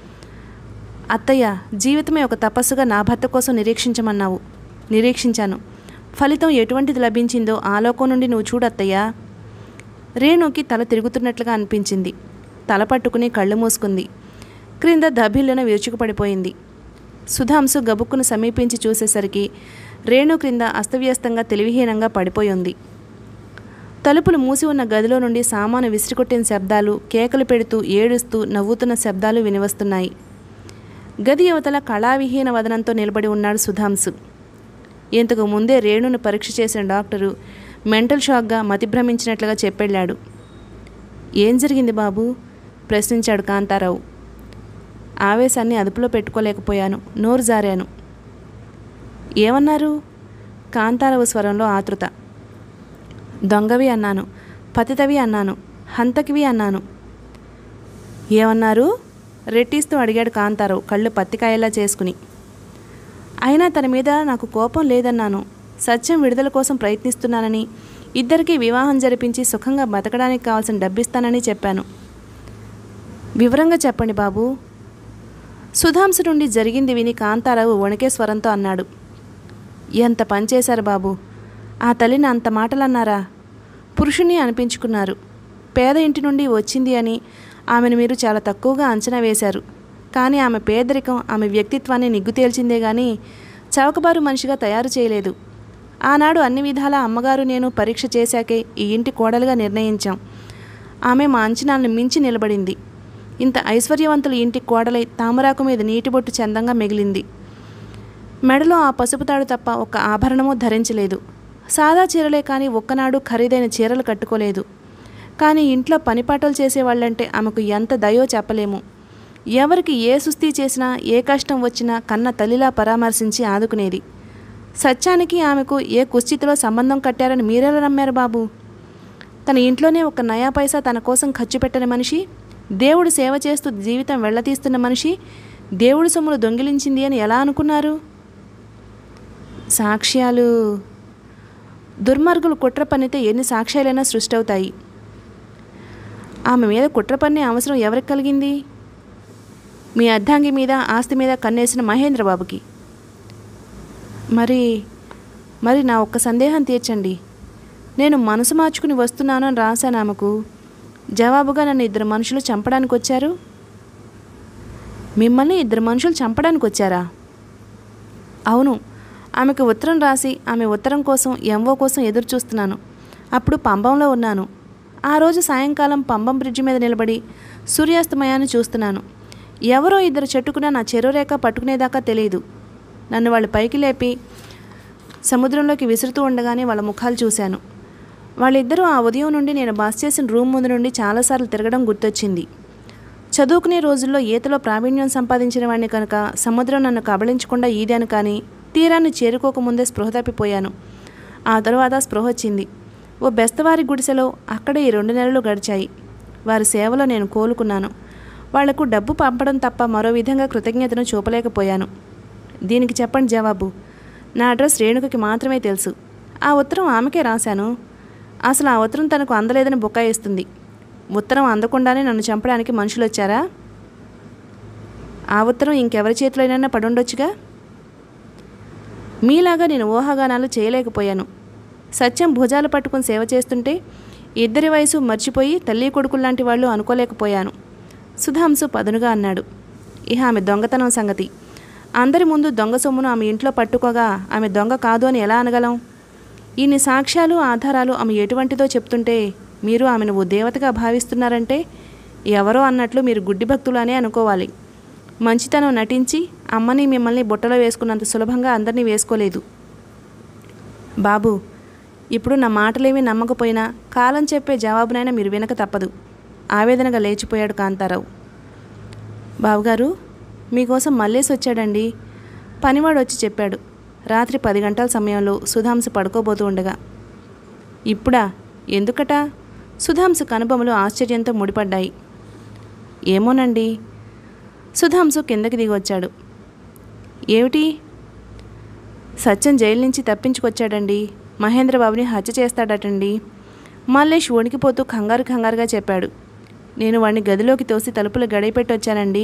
అత్తయ్య జీవితమే ఒక తపస్సుగా నా భర్త కోసం నిరీక్షించమన్నావు నిరీక్షించాను ఫలితం ఎటువంటిది లభించిందో ఆలోకం నుండి నువ్వు చూడత్తయ్యా రేణుకి తల తిరుగుతున్నట్లుగా అనిపించింది తల పట్టుకుని కళ్ళు మూసుకుంది క్రింద దభిల్లున విరుచుకుపడిపోయింది సుధాంశు గబుక్కును సమీపించి చూసేసరికి రేణు క్రింద అస్తవ్యస్తంగా తెలివిహీనంగా పడిపోయి ఉంది తలుపులు మూసి ఉన్న గదిలో నుండి సామాను విసిరికొట్టిన శబ్దాలు కేకలు పెడుతూ ఏడుస్తూ నవ్వుతున్న శబ్దాలు వినివస్తున్నాయి గది యువతల కళావిహీన వదనంతో నిలబడి ఉన్నాడు సుధాంశు ఇంతకు ముందే రేణును పరీక్ష చేసిన డాక్టరు మెంటల్ షాక్గా మతిభ్రమించినట్లుగా చెప్పెళ్ళాడు ఏం జరిగింది బాబు ప్రశ్నించాడు కాంతారావు ఆవేశాన్ని అదుపులో పెట్టుకోలేకపోయాను నోరు జారాను ఏమన్నారు కాంతారావు స్వరంలో ఆతృత దొంగవి అన్నాను పతితవి అన్నాను హంతకివి అన్నాను ఏమన్నారు రెట్టిస్తూ అడిగాడు కాంతారావు కళ్ళు పత్తికాయలా చేసుకుని అయినా తన మీద నాకు కోపం లేదన్నాను సత్యం విడుదల కోసం ప్రయత్నిస్తున్నానని ఇద్దరికీ వివాహం జరిపించి సుఖంగా బతకడానికి కావాల్సిన డబ్బిస్తానని చెప్పాను వివరంగా చెప్పండి బాబు సుధాంశు నుండి జరిగింది విని కాంతారావు వణికే స్వరంతో అన్నాడు ఎంత పనిచేశారు బాబు ఆ తల్లిని అంత మాటలన్నారా పురుషుని అనిపించుకున్నారు పేద ఇంటి నుండి వచ్చింది అని ఆమెను మీరు చాలా తక్కువగా అంచనా వేశారు కానీ ఆమె పేదరికం ఆమె వ్యక్తిత్వాన్ని నిగ్గు తేల్చిందే కానీ చౌకబారు మనిషిగా తయారు చేయలేదు ఆనాడు అన్ని విధాల అమ్మగారు నేను పరీక్ష చేశాకే ఈ ఇంటి కోడలుగా నిర్ణయించాం ఆమె మా అంచనాలను మించి నిలబడింది ఇంత ఐశ్వర్యవంతుల ఇంటి కోడలై తామరాకు మీద నీటిబొట్టు చందంగా మిగిలింది మెడలో ఆ పసుపు తాడు తప్ప ఒక్క ఆభరణమూ ధరించలేదు సాదా చీరలే కానీ ఒక్కనాడు ఖరీదైన చీరలు కట్టుకోలేదు కానీ ఇంట్లో పనిపాటలు చేసేవాళ్ళంటే ఆమెకు ఎంత దయో చెప్పలేము ఎవరికి ఏ సుస్థి చేసినా ఏ కష్టం వచ్చినా కన్న తల్లిలా పరామర్శించి ఆదుకునేది సత్యానికి ఆమెకు ఏ కుస్థితిలో సంబంధం కట్టారని మీరెలా నమ్మారు బాబు తన ఇంట్లోనే ఒక నయా పైసా తన కోసం ఖర్చు పెట్టని మనిషి దేవుడు సేవ చేస్తూ జీవితం వెళ్ళతీస్తున్న మనిషి దేవుడి సొమ్ములు దొంగిలించింది అని ఎలా అనుకున్నారు సాక్ష్యాలు దుర్మార్గులు కుట్ర పన్నితే ఎన్ని సాక్ష్యాలైనా సృష్టి అవుతాయి ఆమె మీద కుట్ర పన్నే అవసరం ఎవరికి కలిగింది మీ అర్ధాంగి మీద ఆస్తి మీద కన్నేసిన మహేంద్రబాబుకి మరి మరి నా ఒక్క సందేహం తీర్చండి నేను మనసు మార్చుకుని వస్తున్నాను అని రాశాను ఆమెకు జవాబుగా నన్ను ఇద్దరు మనుషులు చంపడానికి వచ్చారు మిమ్మల్ని ఇద్దరు మనుషులు చంపడానికి వచ్చారా అవును ఆమెకు ఉత్తరం రాసి ఆమె ఉత్తరం కోసం ఎంఓ కోసం ఎదురు చూస్తున్నాను అప్పుడు పంబంలో ఉన్నాను ఆ రోజు సాయంకాలం పంబం బ్రిడ్జి మీద నిలబడి సూర్యాస్తమయాన్ని చూస్తున్నాను ఎవరో ఇద్దరు చెట్టుకున్న నా చెరువురేఖ పట్టుకునేదాకా తెలియదు నన్ను వాళ్ళు పైకి లేపి సముద్రంలోకి విసురుతూ ఉండగానే వాళ్ళ ముఖాలు చూశాను వాళ్ళిద్దరూ ఆ ఉదయం నుండి నేను బస్ చేసిన రూమ్ ముందు నుండి చాలాసార్లు తిరగడం గుర్తొచ్చింది చదువుకునే రోజుల్లో ఈతలో ప్రావీణ్యం సంపాదించిన వాడిని కనుక సముద్రం నన్ను కబళించకుండా ఈదాను కానీ తీరాన్ని చేరుకోకముందే స్పృహ తప్పిపోయాను ఆ తరువాత స్పృహ వచ్చింది ఓ బెస్తవారి గుడిసెలో అక్కడే ఈ రెండు నెలలు గడిచాయి వారి సేవలో నేను కోలుకున్నాను వాళ్లకు డబ్బు పంపడం తప్ప మరో విధంగా కృతజ్ఞతను చూపలేకపోయాను దీనికి చెప్పండి జవాబు నా అడ్రస్ రేణుకకి మాత్రమే తెలుసు ఆ ఉత్తరం ఆమెకే రాశాను అసలు ఆ ఉత్తరం తనకు అందలేదని బుకాయిస్తుంది ఉత్తరం అందకుండానే నన్ను చంపడానికి మనుషులు వచ్చారా ఆ ఉత్తరం ఇంకెవరి చేతిలోనైనా పడుండొచ్చుగా మీలాగా నేను ఊహాగానాలు చేయలేకపోయాను సత్యం భుజాలు పట్టుకుని సేవ చేస్తుంటే ఇద్దరి వయసు మర్చిపోయి తల్లి కొడుకుల్లాంటి వాళ్ళు అనుకోలేకపోయాను సుధాంశు పదునుగా అన్నాడు ఇహ ఆమె దొంగతనం సంగతి అందరి ముందు దొంగ సొమ్మును ఆమె ఇంట్లో పట్టుకోగా ఆమె దొంగ కాదు అని ఎలా అనగలం ఇన్ని సాక్ష్యాలు ఆధారాలు ఆమె ఎటువంటిదో చెప్తుంటే మీరు ఆమెను ఓ దేవతగా భావిస్తున్నారంటే ఎవరో అన్నట్లు మీరు గుడ్డి భక్తులు అనే అనుకోవాలి మంచితనం నటించి అమ్మని మిమ్మల్ని బుట్టలో వేసుకున్నంత సులభంగా అందరినీ వేసుకోలేదు బాబు ఇప్పుడు నా మాటలేమీ నమ్మకపోయినా కాలం చెప్పే జవాబునైనా మీరు వినక తప్పదు ఆవేదనగా లేచిపోయాడు కాంతారావు బావగారు మీకోసం మల్లేసి వచ్చాడండి పనివాడు వచ్చి చెప్పాడు రాత్రి పది గంటల సమయంలో సుధాంశ పడుకోబోతూ ఉండగా ఇప్పుడా ఎందుకట సుధాంశ కనుబొమలు ఆశ్చర్యంతో ముడిపడ్డాయి ఏమోనండి సుధాంశు కిందకి దిగి వచ్చాడు ఏమిటి సత్యం జైలు నుంచి తప్పించుకొచ్చాడండి మహేంద్రబాబుని హత్య చేస్తాడటండి మల్లేష్ వణికిపోతూ కంగారు కంగారుగా చెప్పాడు నేను వాడిని గదిలోకి తోసి తలుపులు గడిపెట్టి వచ్చానండి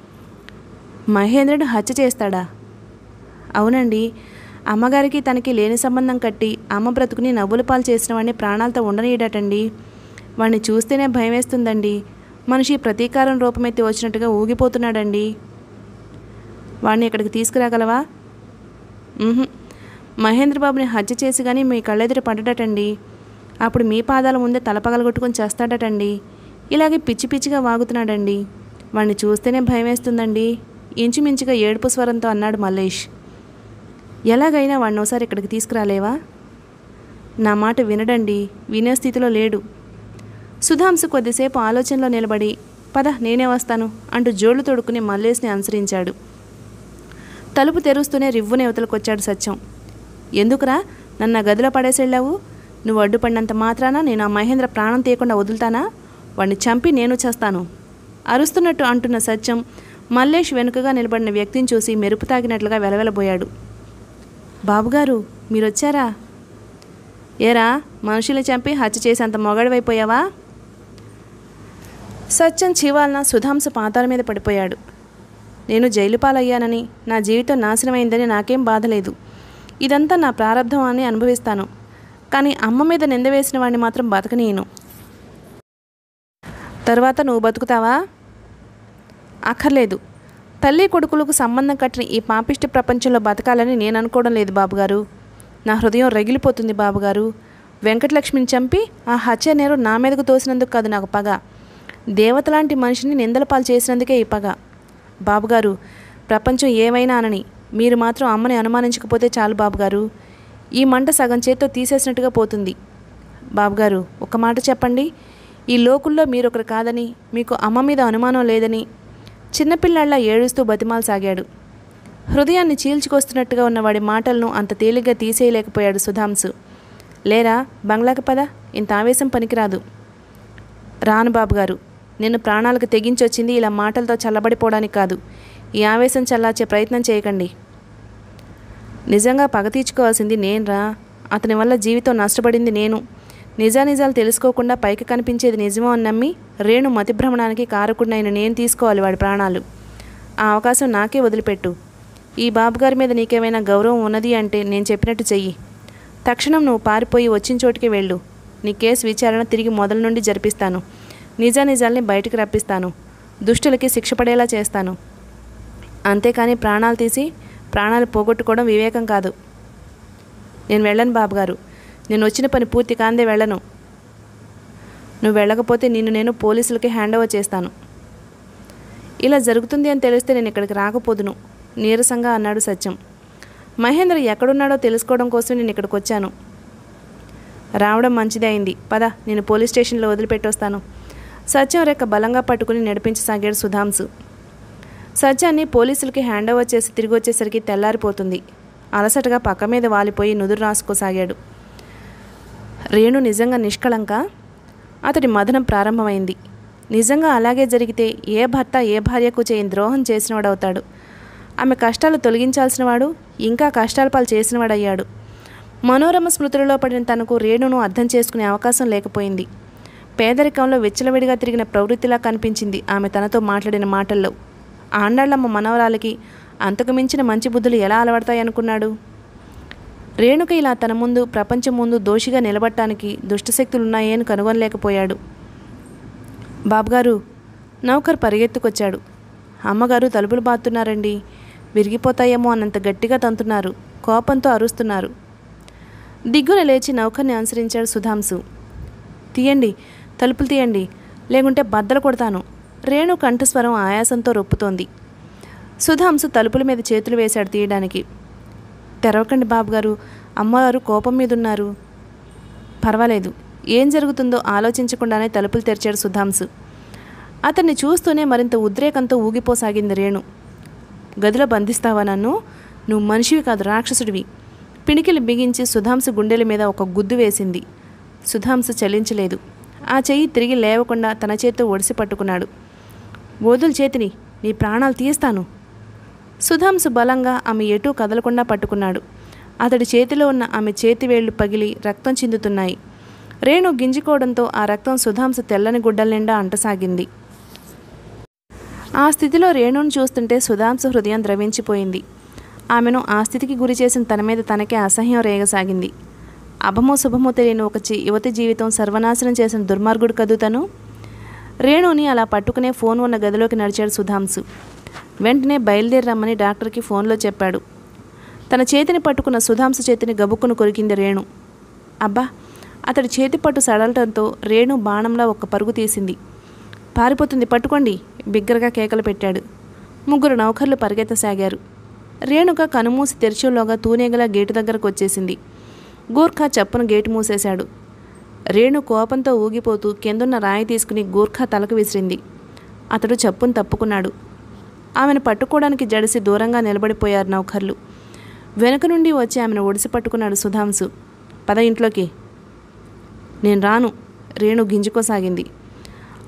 మహేంద్రుడు హత్య చేస్తాడా అవునండి అమ్మగారికి తనకి లేని సంబంధం కట్టి అమ్మ బ్రతుకుని నవ్వుల పాలు చేసిన వాడిని ప్రాణాలతో ఉండనీయడటండి వాడిని చూస్తేనే భయం వేస్తుందండి మనిషి ప్రతీకారం రూపమెత్తి వచ్చినట్టుగా ఊగిపోతున్నాడండి వాడిని ఇక్కడికి తీసుకురాగలవా మ్హూ. మహేంద్రబాబుని హత్య చేసి కానీ మీ కళ్ళెదుట పడ్డటండి అప్పుడు మీ పాదాల ముందే తలపగలగొట్టుకొని చేస్తాడటండి ఇలాగే పిచ్చి పిచ్చిగా వాగుతున్నాడండి వాడిని చూస్తేనే భయం వేస్తుందండి ఇంచుమించుగా ఏడుపు స్వరంతో అన్నాడు మల్లేష్ ఎలాగైనా వాడిని ఒకసారి ఇక్కడికి తీసుకురాలేవా నా మాట వినడండి వినే స్థితిలో లేడు సుధాంశు కొద్దిసేపు ఆలోచనలో నిలబడి పద నేనే వస్తాను అంటూ జోళ్లు తొడుక్కుని మల్లేష్ని అనుసరించాడు తలుపు తెరుస్తూనే రివ్వునే యువతలకొచ్చాడు సత్యం ఎందుకురా నన్ను నా గదిలో పడేసెళ్ళావు నువ్వు అడ్డుపడినంత మాత్రాన నేను ఆ మహేంద్ర ప్రాణం తీయకుండా వదులుతానా వాడిని చంపి నేను చేస్తాను అరుస్తున్నట్టు అంటున్న సత్యం మల్లేష్ వెనుకగా నిలబడిన వ్యక్తిని చూసి మెరుపు తాగినట్లుగా వెలవెలబోయాడు బాబుగారు మీరొచ్చారా ఏరా మనుషుల్ని చంపి హత్య చేసేంత మొగడివైపోయావా సత్యం చివాలన సుధాంశ పాతాల మీద పడిపోయాడు నేను జైలు పాలయ్యానని నా జీవితం నాశనమైందని నాకేం బాధ లేదు ఇదంతా నా ప్రారంధం అని అనుభవిస్తాను కానీ అమ్మ మీద నింద వేసిన వాడిని మాత్రం బతకనీయను తర్వాత నువ్వు బతుకుతావా అక్కర్లేదు తల్లి కొడుకులకు సంబంధం కట్టిన ఈ పాపిష్టి ప్రపంచంలో బతకాలని నేను అనుకోవడం లేదు బాబుగారు నా హృదయం రగిలిపోతుంది బాబుగారు వెంకటలక్ష్మిని చంపి ఆ హత్య నేరం నా మీదకు తోసినందుకు కాదు నాకు పగ దేవత లాంటి మనిషిని నిందల పాలు చేసినందుకే ఈ పగ బాబుగారు ప్రపంచం ఏమైనా అనని మీరు మాత్రం అమ్మని అనుమానించకపోతే చాలు బాబుగారు ఈ మంట సగం చేత్తో తీసేసినట్టుగా పోతుంది బాబుగారు ఒక మాట చెప్పండి ఈ లోకుల్లో మీరొకరు కాదని మీకు అమ్మ మీద అనుమానం లేదని చిన్నపిల్లాళ్ళ ఏడుస్తూ బతిమాలు సాగాడు హృదయాన్ని చీల్చుకొస్తున్నట్టుగా ఉన్న వాడి మాటలను అంత తేలిగ్గా తీసేయలేకపోయాడు సుధాంశు లేరా బంగ్లాకి పద ఇంత ఆవేశం పనికిరాదు రాను బాబుగారు నిన్ను ప్రాణాలకు తెగించొచ్చింది ఇలా మాటలతో చల్లబడిపోవడానికి కాదు ఈ ఆవేశం చల్లార్చే ప్రయత్నం చేయకండి నిజంగా పగ తీర్చుకోవాల్సింది నేనురా అతని వల్ల జీవితం నష్టపడింది నేను నిజానిజాలు తెలుసుకోకుండా పైకి కనిపించేది నిజమో అని నమ్మి రేణు మతిభ్రమణానికి కారకుడినైన నేను తీసుకోవాలి వాడి ప్రాణాలు ఆ అవకాశం నాకే వదిలిపెట్టు ఈ బాబుగారి మీద నీకేమైనా గౌరవం ఉన్నది అంటే నేను చెప్పినట్టు చెయ్యి తక్షణం నువ్వు పారిపోయి వచ్చిన చోటికి వెళ్ళు నీ కేసు విచారణ తిరిగి మొదల నుండి జరిపిస్తాను నిజానిజాల్ని బయటికి రప్పిస్తాను దుష్టులకి శిక్ష పడేలా చేస్తాను అంతేకాని ప్రాణాలు తీసి ప్రాణాలు పోగొట్టుకోవడం వివేకం కాదు నేను వెళ్ళను బాబుగారు నేను వచ్చిన పని పూర్తి కాందే వెళ్ళను నువ్వు వెళ్ళకపోతే నిన్ను నేను పోలీసులకి హ్యాండ్ ఓవర్ చేస్తాను ఇలా జరుగుతుంది అని తెలిస్తే నేను ఇక్కడికి రాకపోదును నీరసంగా అన్నాడు సత్యం మహేంద్ర ఎక్కడున్నాడో తెలుసుకోవడం కోసం నేను ఇక్కడికి వచ్చాను రావడం మంచిదే అయింది పద నేను పోలీస్ స్టేషన్లో వదిలిపెట్టొస్తాను సత్యం రెక్క బలంగా పట్టుకుని నడిపించసాగాడు సుధాంశు సత్యాన్ని పోలీసులకి హ్యాండ్ ఓవర్ చేసి తిరిగి వచ్చేసరికి తెల్లారిపోతుంది అలసటగా పక్క మీద వాలిపోయి నుదురు రాసుకోసాగాడు రేణు నిజంగా నిష్కళంక అతడి మదనం ప్రారంభమైంది నిజంగా అలాగే జరిగితే ఏ భర్త ఏ భార్యకు చేయని ద్రోహం చేసినవాడవుతాడు ఆమె కష్టాలు తొలగించాల్సినవాడు ఇంకా కష్టాల పాలు చేసినవాడయ్యాడు మనోరమ స్మృతులలో పడిన తనకు రేణును అర్థం చేసుకునే అవకాశం లేకపోయింది పేదరికంలో విచ్చలవిడిగా తిరిగిన ప్రవృత్తిలా కనిపించింది ఆమె తనతో మాట్లాడిన మాటల్లో ఆండాళ్ళమ్మ మనవరాలకి అంతకు మించిన మంచి బుద్ధులు ఎలా అలవడతాయనుకున్నాడు రేణుక ఇలా తన ముందు ప్రపంచం ముందు దోషిగా నిలబడటానికి దుష్టశక్తులున్నాయే అని కనుగొనలేకపోయాడు బాబుగారు నౌకర్ పరిగెత్తుకొచ్చాడు అమ్మగారు తలుపులు బాతున్నారండి విరిగిపోతాయేమో అన్నంత గట్టిగా తంతున్నారు కోపంతో అరుస్తున్నారు దిగ్గున లేచి నౌకర్ని అనుసరించాడు సుధాంశు తీయండి తలుపులు తీయండి లేకుంటే బద్దలు కొడతాను రేణు కంఠస్వరం ఆయాసంతో రొప్పుతోంది సుధాంశు తలుపుల మీద చేతులు వేశాడు తీయడానికి తెరవకండి బాబుగారు అమ్మగారు కోపం మీద ఉన్నారు పర్వాలేదు ఏం జరుగుతుందో ఆలోచించకుండానే తలుపులు తెరిచాడు సుధాంశు అతన్ని చూస్తూనే మరింత ఉద్రేకంతో ఊగిపోసాగింది రేణు గదిలో బంధిస్తావా నన్ను నువ్వు మనిషివి కాదు రాక్షసుడివి పిడికిలు బిగించి సుధాంశు గుండెల మీద ఒక గుద్దు వేసింది సుధాంశు చలించలేదు ఆ చెయ్యి తిరిగి లేవకుండా తన చేత్తో ఒడిసి పట్టుకున్నాడు వదులు చేతిని నీ ప్రాణాలు తీస్తాను సుధాంశు బలంగా ఆమె ఎటూ కదలకుండా పట్టుకున్నాడు అతడి చేతిలో ఉన్న ఆమె చేతివేళ్లు పగిలి రక్తం చిందుతున్నాయి రేణు గింజుకోవడంతో ఆ రక్తం సుధాంశు తెల్లని గుడ్డల నిండా అంటసాగింది ఆ స్థితిలో రేణును చూస్తుంటే సుధాంశు హృదయం ద్రవించిపోయింది ఆమెను ఆ స్థితికి గురి చేసిన తన మీద తనకే అసహ్యం రేగసాగింది అభమో శుభమో తెలియని ఒక చి- యువతి జీవితం సర్వనాశనం చేసిన దుర్మార్గుడు కదూ తను రేణుని అలా పట్టుకునే ఫోన్ ఉన్న గదిలోకి నడిచాడు సుధాంశు వెంటనే బయలుదేరి రమ్మని డాక్టర్కి ఫోన్లో చెప్పాడు తన చేతిని పట్టుకున్న సుధాంశు చేతిని గబుక్కును కొరికింది రేణు అబ్బా అతడి చేతి పట్టు సడలటంతో రేణు బాణంలా ఒక్క పరుగు తీసింది పారిపోతుంది పట్టుకోండి బిగ్గరగా కేకలు పెట్టాడు ముగ్గురు నౌకర్లు పరిగెత్తసాగారు రేణుక కనుమూసి తెరిచేలోగా తూనేగల గేటు దగ్గరకు వచ్చేసింది గూర్ఖా చప్పున గేటు మూసేశాడు రేణు కోపంతో ఊగిపోతూ కిందున్న రాయి తీసుకుని గూర్ఖా తలకు విసిరింది అతడు చప్పును తప్పుకున్నాడు ఆమెను పట్టుకోవడానికి జడిసి దూరంగా నిలబడిపోయారు నౌకర్లు వెనుక నుండి వచ్చి ఆమెను ఒడిసి పట్టుకున్నాడు సుధాంశు పద ఇంట్లోకి నేను రాను రేణు గింజుకోసాగింది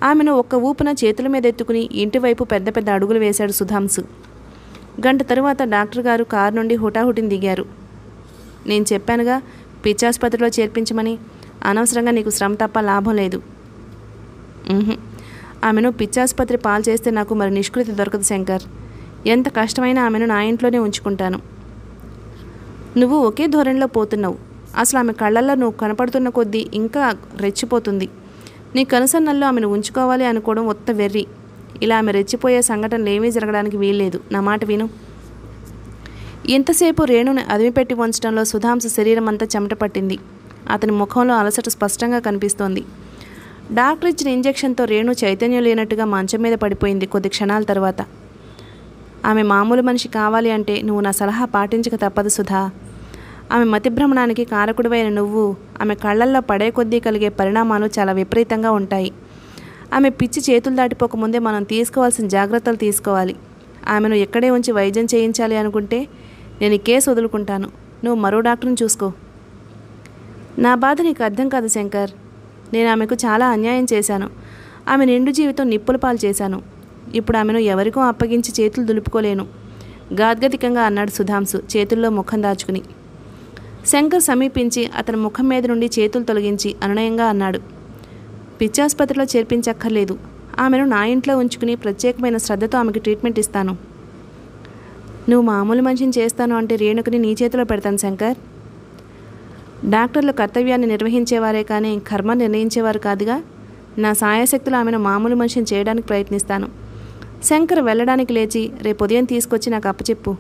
ఆమెను ఒక్క ఊపున చేతుల మీద ఎత్తుకుని ఇంటివైపు పెద్ద పెద్ద అడుగులు వేశాడు సుధాంశు గంట తరువాత డాక్టర్ గారు కారు నుండి హుటాహుటిని దిగారు నేను చెప్పానుగా పిచ్చాసుపత్రిలో చేర్పించమని అనవసరంగా నీకు శ్రమ తప్ప లాభం లేదు ఉహుం. ఆమెను పిచ్చాసుపత్రి పాలు చేస్తే నాకు మరి నిష్కృతి దొరకదు శంకర్ ఎంత కష్టమైనా ఆమెను నా ఇంట్లోనే ఉంచుకుంటాను నువ్వు ఒకే ధోరణిలో పోతున్నావు అసలు ఆమె కళ్ళల్లో నువ్వు కనపడుతున్న కొద్దీ ఇంకా రెచ్చిపోతుంది నీ కనుసన్నల్లో ఆమెను ఉంచుకోవాలి అనుకోవడం ఒత్త వెర్రి ఇలా ఆమె రెచ్చిపోయే సంఘటనలు ఏమీ జరగడానికి వీల్లేదు నా మాట విను ఎంతసేపు రేణుని అదిమిపెట్టి ఉంచడంలో సుధాంశ శరీరం అంతా చెమట పట్టింది అతని ముఖంలో అలసట స్పష్టంగా కనిపిస్తోంది డాక్టర్ ఇచ్చిన ఇంజెక్షన్తో రేణు చైతన్యం లేనట్టుగా మంచం మీద పడిపోయింది కొద్ది క్షణాల తర్వాత ఆమె మామూలు మనిషి కావాలి అంటే నువ్వు నా సలహా పాటించక తప్పదు సుధా ఆమె మతిభ్రమణానికి కారకుడివైన నువ్వు ఆమె కళ్ళల్లో పడే కొద్దీ కలిగే పరిణామాలు చాలా విపరీతంగా ఉంటాయి ఆమె పిచ్చి చేతులు దాటిపోకముందే మనం తీసుకోవాల్సిన జాగ్రత్తలు తీసుకోవాలి ఆమెను ఎక్కడే ఉంచి వైద్యం చేయించాలి అనుకుంటే నేను ఈ కేసు వదులుకుంటాను నువ్వు మరో డాక్టర్ని చూసుకో నా బాధ నీకు అర్థం కాదు శంకర్ నేను ఆమెకు చాలా అన్యాయం చేశాను ఆమె నిండు జీవితం నిప్పుల పాలు చేశాను ఇప్పుడు ఆమెను ఎవరికో అప్పగించి చేతులు దులుపుకోలేను గాద్గదికంగా అన్నాడు సుధాంశు చేతుల్లో ముఖం దాచుకుని శంకర్ సమీపించి అతని ముఖం మీద నుండి చేతులు తొలగించి అనునయంగా అన్నాడు పిచ్చాసుపత్రిలో చేర్పించక్కర్లేదు ఆమెను నా ఇంట్లో ఉంచుకుని ప్రత్యేకమైన శ్రద్ధతో ఆమెకి ట్రీట్మెంట్ ఇస్తాను నువ్వు మామూలు మనిషిని చేస్తాను అంటే రేణుకుని నీ చేతిలో పెడతాను శంకర్ డాక్టర్లు కర్తవ్యాన్ని నిర్వహించేవారే కానీ కర్మ నిర్ణయించేవారు కాదుగా నా సాయశక్తులు ఆమెను మామూలు మనిషిని చేయడానికి ప్రయత్నిస్తాను శంకర్ వెళ్ళడానికి లేచి రేపు ఉదయం తీసుకొచ్చి నాకు అప్పచెప్పు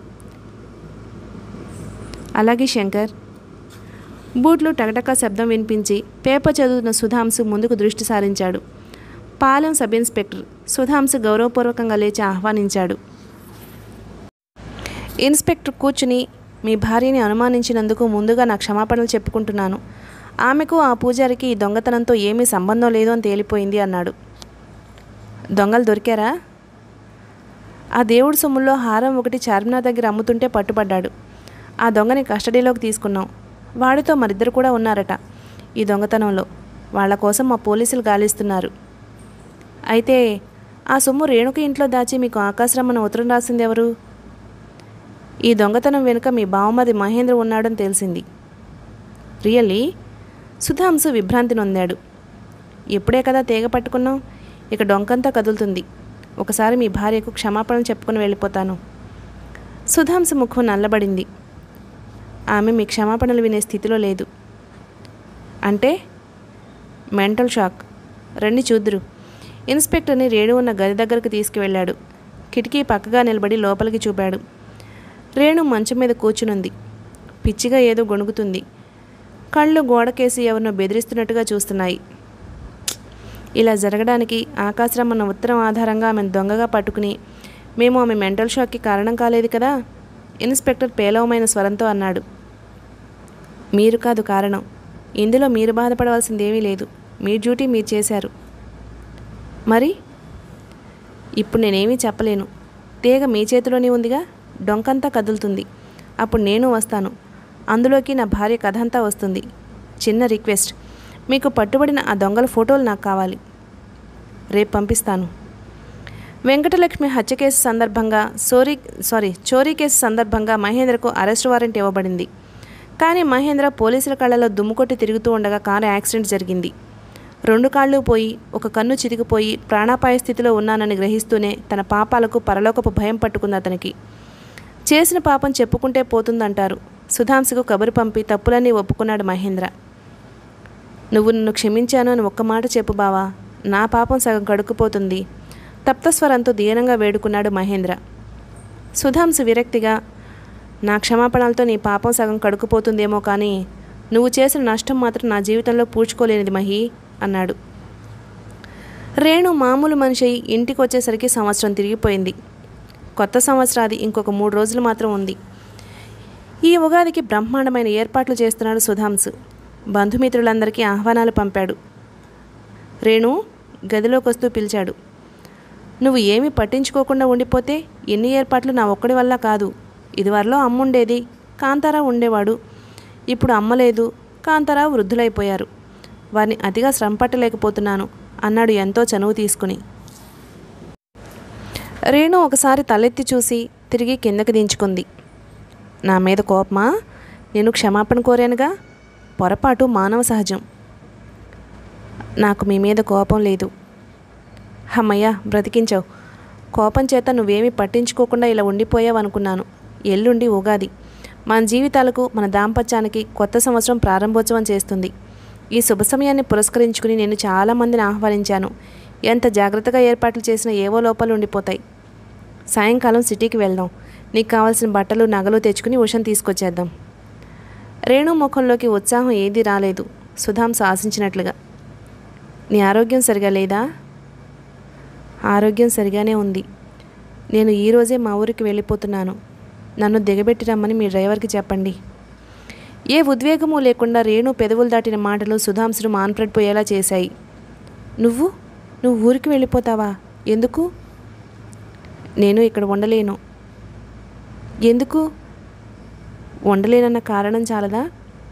అలాగే శంకర్ బూట్లు టకటకా శబ్దం వినిపించి పేపర్ చదువుతున్న సుధాంశు ముందుకు దృష్టి సారించాడు పాలెం సబ్ ఇన్స్పెక్టర్ సుధాంశు గౌరవపూర్వకంగా లేచి ఆహ్వానించాడు ఇన్స్పెక్టర్ కూర్చుని మీ భార్యని అనుమానించినందుకు ముందుగా నా క్షమాపణలు చెప్పుకుంటున్నాను ఆమెకు ఆ పూజారికి ఈ దొంగతనంతో ఏమీ సంబంధం లేదు అని తేలిపోయింది అన్నాడు దొంగలు దొరికారా ఆ దేవుడి సొమ్ముల్లో హారం ఒకటి చార్మినార్ దగ్గర అమ్ముతుంటే పట్టుబడ్డాడు ఆ దొంగని కస్టడీలోకి తీసుకున్నాం వాడితో మరిద్దరు కూడా ఉన్నారట ఈ దొంగతనంలో వాళ్ళ కోసం మా పోలీసులు గాలిస్తున్నారు అయితే ఆ సొమ్ము రేణుక ఇంట్లో దాచి మీకు ఆకాశరమ్మన ఉత్తరం రాసింది ఎవరు ఈ దొంగతనం వెనుక మీ బావమది మహేంద్ర ఉన్నాడని తెలిసింది రియల్లీ సుధాంశు విభ్రాంతి నొందాడు ఎప్పుడే కదా తీగ పట్టుకున్నాం ఇక డొంకంతా కదులుతుంది ఒకసారి మీ భార్యకు క్షమాపణలు చెప్పుకొని వెళ్ళిపోతాను సుధాంశు ముఖం నల్లబడింది ఆమె మీ క్షమాపణలు వినే స్థితిలో లేదు అంటే మెంటల్ షాక్ రండి చూద్దురు ఇన్స్పెక్టర్ని రేణు ఉన్న గది దగ్గరకు తీసుకువెళ్ళాడు కిటికీ పక్కగా నిలబడి లోపలికి చూపాడు రేణు మంచం మీద కూర్చునుంది పిచ్చిగా ఏదో గొణుగుతుంది కళ్ళు గోడకేసి ఎవరినో బెదిరిస్తున్నట్టుగా చూస్తున్నాయి ఇలా జరగడానికి ఆకాశరమ్మన్న ఉత్తరం ఆధారంగా ఆమెను దొంగగా పట్టుకుని మేము ఆమె మెంటల్ షాక్కి కారణం కాలేదు కదా ఇన్స్పెక్టర్ పేలవమైన స్వరంతో అన్నాడు మీరు కాదు కారణం ఇందులో మీరు బాధపడవలసిందేమీ లేదు మీ డ్యూటీ మీరు చేశారు మరి ఇప్పుడు నేనేమీ చెప్పలేను తీగ మీ చేతిలోనే ఉందిగా డొంకంతా కదులుతుంది అప్పుడు నేను వస్తాను అందులోకి నా భార్య కథ అంతా వస్తుంది చిన్న రిక్వెస్ట్ మీకు పట్టుబడిన ఆ దొంగల ఫోటోలు నాకు కావాలి రేపు పంపిస్తాను వెంకటలక్ష్మి హత్య కేసు సందర్భంగా సోరీ సారీ చోరీ కేసు సందర్భంగా మహేంద్రకు అరెస్ట్ వారెంట్ ఇవ్వబడింది కానీ మహేంద్ర పోలీసుల కళ్ళలో దుమ్ముకొట్టి తిరుగుతూ ఉండగా కారు యాక్సిడెంట్ జరిగింది రెండు కాళ్ళు పోయి ఒక కన్ను చితికిపోయి ప్రాణాపాయ స్థితిలో ఉన్నానని గ్రహిస్తూనే తన పాపాలకు పరలోకపు భయం పట్టుకుంది అతనికి చేసిన పాపం చెప్పుకుంటే పోతుందంటారు సుధాంశకు కబురు పంపి తప్పులన్నీ ఒప్పుకున్నాడు మహేంద్ర నువ్వు నన్ను క్షమించాను అని ఒక్క మాట చెప్పు బావా నా పాపం సగం కడుక్కుపోతుంది తప్తస్వరంతో దీనంగా వేడుకున్నాడు మహేంద్ర సుధాంశు విరక్తిగా నా క్షమాపణలతో నీ పాపం సగం కడుక్కుపోతుందేమో కానీ నువ్వు చేసిన నష్టం మాత్రం నా జీవితంలో పూడ్చుకోలేనిది మహి అన్నాడు రేణు మామూలు మనిషి అయి ఇంటికి వచ్చేసరికి సంవత్సరం తిరిగిపోయింది కొత్త సంవత్సరాది ఇంకొక మూడు రోజులు మాత్రం ఉంది ఈ ఉగాదికి బ్రహ్మాండమైన ఏర్పాట్లు చేస్తున్నాడు సుధాంశు బంధుమిత్రులందరికీ ఆహ్వానాలు పంపాడు రేణు గదిలోకి వస్తూ పిలిచాడు నువ్వు ఏమీ పట్టించుకోకుండా ఉండిపోతే ఎన్ని ఏర్పాట్లు నా ఒక్కడి వల్ల కాదు ఇదివరలో అమ్ముండేది కాంతారావు ఉండేవాడు ఇప్పుడు అమ్మ లేదు కాంతారావు వృద్ధులైపోయారు వారిని అతిగా శ్రమ పట్టలేకపోతున్నాను అన్నాడు ఎంతో చనువు తీసుకుని రేణు ఒకసారి తలెత్తి చూసి తిరిగి కిందకి దించుకుంది నా మీద కోపమా నేను క్షమాపణ కోరానుగా పొరపాటు మానవ సహజం నాకు మీ మీద కోపం లేదు అమ్మయ్య బ్రతికించావు కోపం చేత నువ్వేమీ పట్టించుకోకుండా ఇలా ఉండిపోయావు అనుకున్నాను ఎల్లుండి ఉగాది మన జీవితాలకు మన దాంపత్యానికి కొత్త సంవత్సరం ప్రారంభోత్సవం చేస్తుంది ఈ శుభ సమయాన్ని పురస్కరించుకుని నేను చాలామందిని ఆహ్వానించాను ఎంత జాగ్రత్తగా ఏర్పాట్లు చేసినా ఏవో లోపాలు ఉండిపోతాయి సాయంకాలం సిటీకి వెళ్దాం నీకు కావాల్సిన బట్టలు నగలు తెచ్చుకుని ఉషం తీసుకొచ్చేద్దాం రేణు ముఖంలోకి ఉత్సాహం ఏదీ రాలేదు సుధాంశ ఆశించినట్లుగా నీ ఆరోగ్యం సరిగా లేదా ఆరోగ్యం సరిగానే ఉంది నేను ఈరోజే మా ఊరికి వెళ్ళిపోతున్నాను నన్ను దిగబెట్టి రమ్మని మీ డ్రైవర్కి చెప్పండి ఏ ఉద్వేగము లేకుండా రేణు పెదవులు దాటిన మాటలు సుధాంశను మాన్పడిపోయేలా చేశాయి నువ్వు నువ్వు ఊరికి వెళ్ళిపోతావా ఎందుకు నేను ఇక్కడ ఉండలేను ఎందుకు ఉండలేనన్న కారణం చాలదా